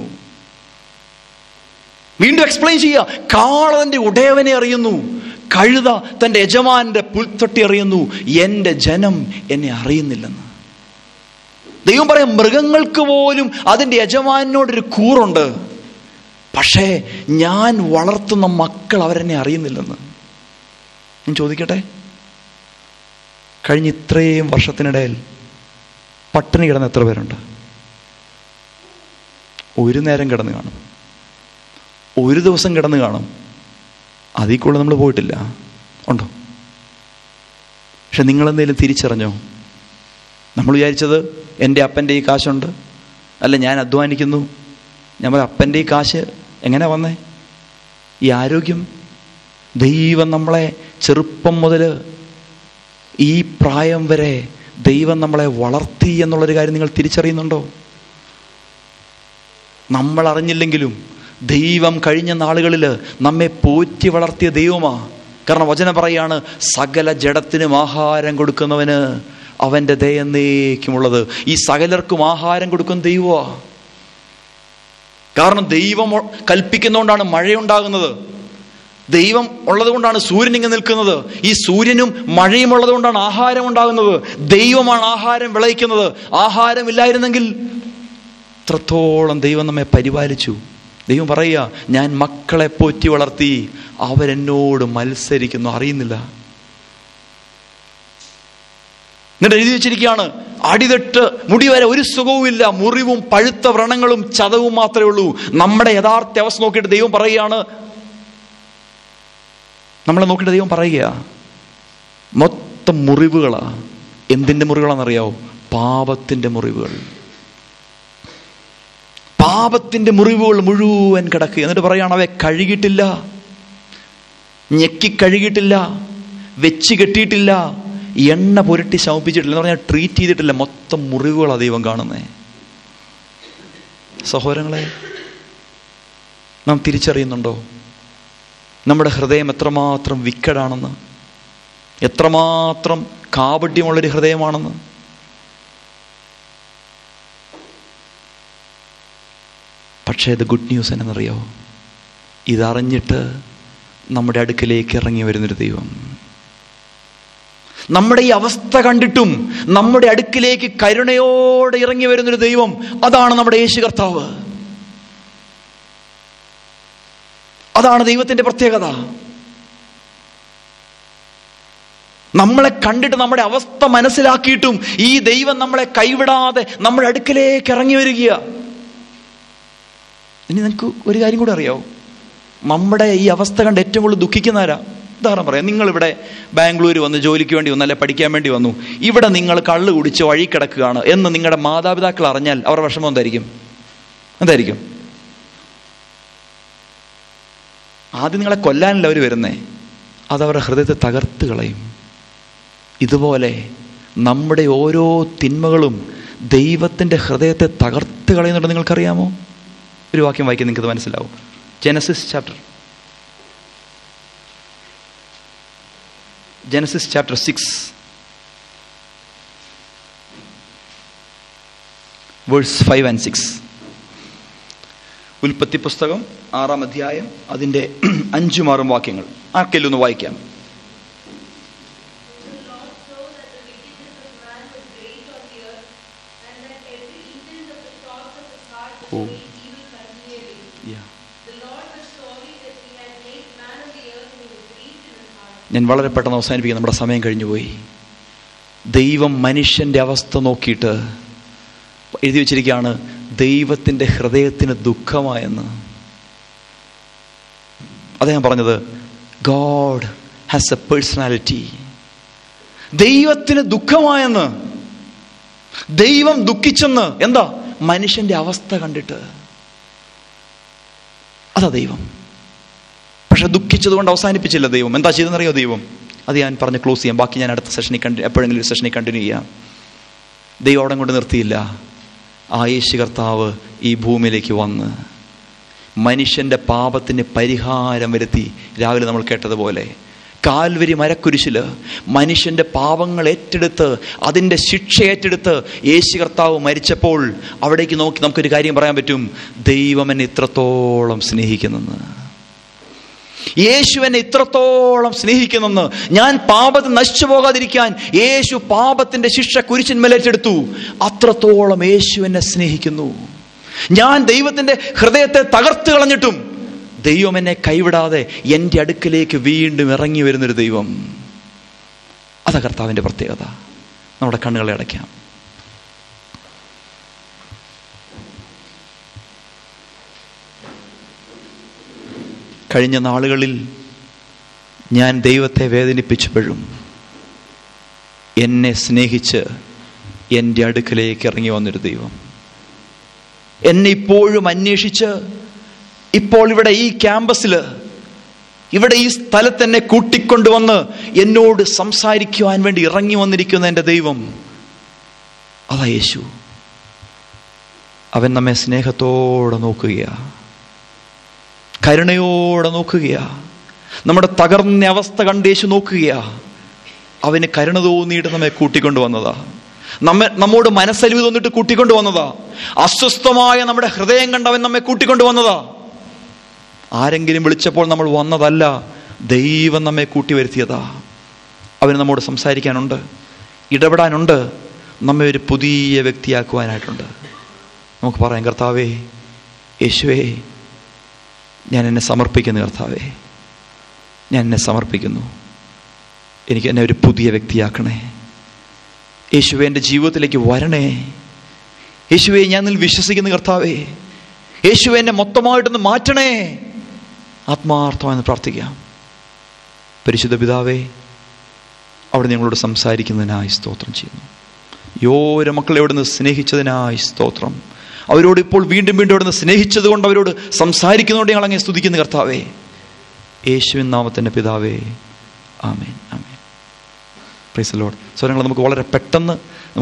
വീണ്ടും എക്സ്പ്ലെയിൻ ചെയ്യുക കാളന്റെ ഉടയവനെ അറിയുന്നു കഴുത തന്റെ യജമാന്റെ പുൽത്തൊട്ടി അറിയുന്നു എൻ്റെ ജനം എന്നെ അറിയുന്നില്ലെന്ന് ദൈവം പറയാം മൃഗങ്ങൾക്ക് പോലും അതിൻ്റെ യജമാനോടൊരു കൂറുണ്ട് പക്ഷേ ഞാൻ വളർത്തുന്ന മക്കൾ അവരെന്നെ അറിയുന്നില്ലെന്ന് ഞാൻ ചോദിക്കട്ടെ കഴിഞ്ഞ ഇത്രയും വർഷത്തിനിടയിൽ പട്ടിണി കിടന്ന എത്ര പേരുണ്ട് ഒരു നേരം കിടന്ന് കാണും ഒരു ദിവസം കിടന്ന് കാണും അതിൽ കൂടുതൽ നമ്മൾ പോയിട്ടില്ല ഉണ്ടോ പക്ഷെ നിങ്ങളെന്തെങ്കിലും തിരിച്ചറിഞ്ഞോ നമ്മൾ വിചാരിച്ചത് എൻ്റെ അപ്പൻ്റെ ഈ കാശുണ്ട് അല്ല ഞാൻ അധ്വാനിക്കുന്നു നമ്മൾ അപ്പൻ്റെ ഈ കാശ് എങ്ങനെ വന്നേ ഈ ആരോഗ്യം ദൈവം നമ്മളെ ചെറുപ്പം മുതൽ ഈ പ്രായം വരെ ദൈവം നമ്മളെ വളർത്തി എന്നുള്ളൊരു കാര്യം നിങ്ങൾ തിരിച്ചറിയുന്നുണ്ടോ നമ്മൾ അറിഞ്ഞില്ലെങ്കിലും ദൈവം കഴിഞ്ഞ നാളുകളിൽ നമ്മെ പോറ്റി വളർത്തിയ ദൈവമാ കാരണം വചനം പറയാണ് സകല ജഡത്തിനും ആഹാരം കൊടുക്കുന്നവന് അവൻ്റെ ദയന്നേക്കുമുള്ളത് ഈ സകലർക്കും ആഹാരം കൊടുക്കുന്ന ദൈവമാ കാരണം ദൈവം ഒ- കൽപ്പിക്കുന്നതുകൊണ്ടാണ് മഴയുണ്ടാകുന്നത് ദൈവം ഉള്ളത് കൊണ്ടാണ് സൂര്യൻ ഇങ്ങനെ നിൽക്കുന്നത് ഈ സൂര്യനും മഴയും ഉള്ളത് കൊണ്ടാണ് ആഹാരം ഉണ്ടാകുന്നത് ദൈവമാണ് ആഹാരം വിളയിക്കുന്നത് ആഹാരം ഇല്ലായിരുന്നെങ്കിൽ എത്രത്തോളം ദൈവം നമ്മെ പരിപാലിച്ചു ദൈവം പറയുക ഞാൻ മക്കളെ പോറ്റി വളർത്തി അവരെന്നോട് മത്സരിക്കുന്നു അറിയുന്നില്ല എന്നിട്ട് എഴുതി വെച്ചിരിക്കുകയാണ് അടിതെട്ട് മുടി വരെ ഒരു സുഖവുമില്ല മുറിവും പഴുത്ത വ്രണങ്ങളും ചതവും മാത്രമേ ഉള്ളൂ നമ്മുടെ യഥാർത്ഥ അവസ്ഥ നോക്കിയിട്ട് ദൈവം പറയുകയാണ് നമ്മളെ നോക്കിയിട്ട് ദൈവം പറയുക മൊത്തം മുറിവുകളാ എന്തിന്റെ മുറിവുകളാണെന്നറിയാവോ പാപത്തിന്റെ മുറിവുകൾ പാപത്തിന്റെ മുറിവുകൾ മുഴുവൻ കിടക്കുക എന്നിട്ട് പറയാണ് അവയെ കഴുകിയിട്ടില്ല ഞെക്കി കഴുകിയിട്ടില്ല വെച്ച് കെട്ടിയിട്ടില്ല എണ്ണ പുരട്ടി ശമിപ്പിച്ചിട്ടില്ല എന്ന് പറഞ്ഞാൽ ട്രീറ്റ് ചെയ്തിട്ടില്ല മൊത്തം മുറിവുകളാണ് ദൈവം കാണുന്നേ സഹോദരങ്ങളെ നാം തിരിച്ചറിയുന്നുണ്ടോ നമ്മുടെ ഹൃദയം എത്രമാത്രം വിക്കടാണെന്ന് എത്രമാത്രം കാപട്യമുള്ളൊരു ഹൃദയമാണെന്ന് പക്ഷേ ഇത് ഗുഡ് ന്യൂസ് എന്നറിയോ ഇതറിഞ്ഞിട്ട് നമ്മുടെ അടുക്കലേക്ക് ഇറങ്ങി വരുന്നൊരു ദൈവം നമ്മുടെ ഈ അവസ്ഥ കണ്ടിട്ടും നമ്മുടെ അടുക്കിലേക്ക് കരുണയോടെ ഇറങ്ങി വരുന്നൊരു ദൈവം അതാണ് നമ്മുടെ യേശു കർത്താവ് അതാണ് ദൈവത്തിന്റെ പ്രത്യേകത നമ്മളെ കണ്ടിട്ട് നമ്മുടെ അവസ്ഥ മനസ്സിലാക്കിയിട്ടും ഈ ദൈവം നമ്മളെ കൈവിടാതെ നമ്മുടെ അടുക്കലേക്ക് ഇറങ്ങി വരിക ഇനി നിങ്ങൾക്ക് ഒരു കാര്യം കൂടെ അറിയാവോ നമ്മുടെ ഈ അവസ്ഥ കണ്ട് ഏറ്റവും കൂടുതൽ ദുഃഖിക്കുന്നവരാ ഉദാഹരണം പറയാം നിങ്ങളിവിടെ ബാംഗ്ലൂർ വന്ന് ജോലിക്ക് വേണ്ടി വന്നു അല്ലെ പഠിക്കാൻ വേണ്ടി വന്നു ഇവിടെ നിങ്ങൾ കള്ള് കുടിച്ച് വഴി കിടക്കുകയാണ് എന്ന് നിങ്ങളുടെ മാതാപിതാക്കൾ അറിഞ്ഞാൽ അവരുടെ വിഷമം എന്തായിരിക്കും എന്തായിരിക്കും ആദ്യം നിങ്ങളെ കൊല്ലാനല്ല അവർ വരുന്നേ അതവരുടെ ഹൃദയത്തെ തകർത്ത് കളയും ഇതുപോലെ നമ്മുടെ ഓരോ തിന്മകളും ദൈവത്തിൻ്റെ ഹൃദയത്തെ തകർത്ത് കളയുന്നുണ്ട് നിങ്ങൾക്കറിയാമോ ഒരു വാക്യം വായിക്കാൻ നിങ്ങൾക്ക് മനസ്സിലാവും Genesis chapter Genesis chapter six verse five and six ഉൽപ്പത്തി പുസ്തകം ആറാം അധ്യായം അതിൻ്റെ അഞ്ചും ആറും വാക്യങ്ങൾ ആർക്കെല്ലാം ഒന്ന് വായിക്കാം ഓ Yeah. ഞാൻ വളരെ പെട്ടെന്ന് അവസാനിപ്പിക്കാം നമ്മുടെ സമയം കഴിഞ്ഞു പോയി ദൈവം മനുഷ്യന്റെ അവസ്ഥ നോക്കിയിട്ട് എഴുതി വെച്ചിരിക്കുകയാണ് ദൈവത്തിന്റെ ഹൃദയത്തിന് ദുഃഖമായെന്ന് അദ്ദേഹം പറഞ്ഞത് ഗോഡ് ഹാസ് എ പേഴ്സണാലിറ്റി ദൈവത്തിന് ദുഃഖമായെന്ന് ദൈവം ദുഃഖിച്ചെന്ന് എന്താ മനുഷ്യന്റെ അവസ്ഥ കണ്ടിട്ട് അതാ ദൈവം പക്ഷെ ദുഃഖിച്ചത് കൊണ്ട് അവസാനിപ്പിച്ചില്ല ദൈവം എന്താ ചെയ്തെന്നറിയോ ദൈവം അത് ഞാൻ പറഞ്ഞ് ക്ലോസ് ചെയ്യാം ബാക്കി ഞാൻ അടുത്ത സെഷനിൽ കണ്ടി എപ്പോഴെങ്കിലും ഒരു സെഷനിൽ കണ്ടിന്യൂ ചെയ്യാം ദൈവം അവിടെ കൊണ്ട് നിർത്തിയില്ല ആ യേശു കർത്താവ് ഈ ഭൂമിയിലേക്ക് വന്ന് മനുഷ്യന്റെ പാപത്തിന് പരിഹാരം വരുത്തി രാവിലെ നമ്മൾ കേട്ടതുപോലെ കാൽവരി മരക്കുരിശില് മനുഷ്യന്റെ പാപങ്ങൾ ഏറ്റെടുത്ത് അതിൻ്റെ ശിക്ഷ ഏറ്റെടുത്ത് യേശു കർത്താവ് മരിച്ചപ്പോൾ അവിടേക്ക് നോക്കി നമുക്കൊരു കാര്യം പറയാൻ പറ്റും ദൈവം എന്നെ ഇത്രത്തോളം സ്നേഹിക്കുന്നെന്ന് യേശു എന്നെ ഇത്രത്തോളം സ്നേഹിക്കുന്നെന്ന് ഞാൻ പാപത്തിൽ നശിച്ചു പോകാതിരിക്കാൻ യേശു പാപത്തിന്റെ ശിക്ഷ കുരിശന്മേലേറ്റെടുത്തു അത്രത്തോളം യേശു എന്നെ സ്നേഹിക്കുന്നു ഞാൻ ദൈവത്തിന്റെ ഹൃദയത്തെ തകർത്ത് കളഞ്ഞിട്ടും ദൈവം എന്നെ കൈവിടാതെ എൻ്റെ അടുക്കലേക്ക് വീണ്ടും ഇറങ്ങി വരുന്നൊരു ദൈവം അതാ കർത്താവിൻ്റെ പ്രത്യേകത നമ്മുടെ കണ്ണുകളെ അടയ്ക്കാം കഴിഞ്ഞ നാളുകളിൽ ഞാൻ ദൈവത്തെ വേദനിപ്പിച്ചപ്പോഴും എന്നെ സ്നേഹിച്ച് എൻ്റെ അടുക്കലേക്ക് ഇറങ്ങി വന്നൊരു ദൈവം എന്നെ ഇപ്പോഴും അന്വേഷിച്ച് ഇപ്പോൾ ഇവിടെ ഈ ക്യാമ്പസിൽ ഇവിടെ ഈ സ്ഥലത്ത് എന്നെ കൂട്ടിക്കൊണ്ടുവന്ന് എന്നോട് സംസാരിക്കുവാൻ വേണ്ടി ഇറങ്ങി വന്നിരിക്കുന്ന എൻ്റെ ദൈവം അതാ യേശു അവൻ നമ്മെ സ്നേഹത്തോടെ നോക്കുകയാ കരുണയോടെ നോക്കുകയാ നമ്മുടെ തകർന്ന അവസ്ഥ കണ്ട് യേശു നോക്കുകയാ അവന് കരുണ തോന്നിയിട്ട് നമ്മെ കൂട്ടിക്കൊണ്ടു വന്നതാ നമ്മെ നമ്മോട് മനസ്സലിവ് തോന്നിട്ട് കൂട്ടിക്കൊണ്ടു വന്നതാ അസ്വസ്ഥമായ നമ്മുടെ ഹൃദയം കണ്ട് അവൻ നമ്മെ കൂട്ടിക്കൊണ്ടു വന്നതാ ആരെങ്കിലും വിളിച്ചപ്പോൾ നമ്മൾ വന്നതല്ല ദൈവം നമ്മെ കൂട്ടി വരുത്തിയതാ അവന് നമ്മോട് സംസാരിക്കാനുണ്ട് ഇടപെടാനുണ്ട് നമ്മെ ഒരു പുതിയ വ്യക്തിയാക്കുവാനായിട്ടുണ്ട് നമുക്ക് പറയാം കർത്താവേ യേശുവേ ഞാൻ എന്നെ സമർപ്പിക്കുന്നു കർത്താവേ ഞാൻ എന്നെ സമർപ്പിക്കുന്നു എനിക്ക് എന്നെ ഒരു പുതിയ വ്യക്തിയാക്കണേ യേശുവെ എൻ്റെ ജീവിതത്തിലേക്ക് വരണേ യേശുവെ ഞാൻ നിൽ വിശ്വസിക്കുന്ന കർത്താവേ യേശുവെ എന്നെ മൊത്തമായിട്ടൊന്ന് മാറ്റണേ ആത്മാർത്ഥമായെന്ന് പ്രാർത്ഥിക്കാം പരിശുദ്ധ പിതാവേ അവിടെ ഞങ്ങളോട് സംസാരിക്കുന്നതിനായി സ്തോത്രം ചെയ്യുന്നു യോര മക്കളെ അവിടെ നിന്ന് സ്നേഹിച്ചതിനായി സ്തോത്രം അവരോട് ഇപ്പോൾ വീണ്ടും വീണ്ടും അവിടെ നിന്ന് സ്നേഹിച്ചത് കൊണ്ട് അവരോട് സംസാരിക്കുന്നതുകൊണ്ട് ഞങ്ങൾ അങ്ങനെ സ്തുതിക്കുന്ന കർത്താവേ യേശുവിൻ നാമത്തിൻ്റെ പിതാവേ ആമേൻ ആമേൻ പ്രൈസ് ലോഡ് സ്വരങ്ങൾ നമുക്ക് വളരെ പെട്ടെന്ന്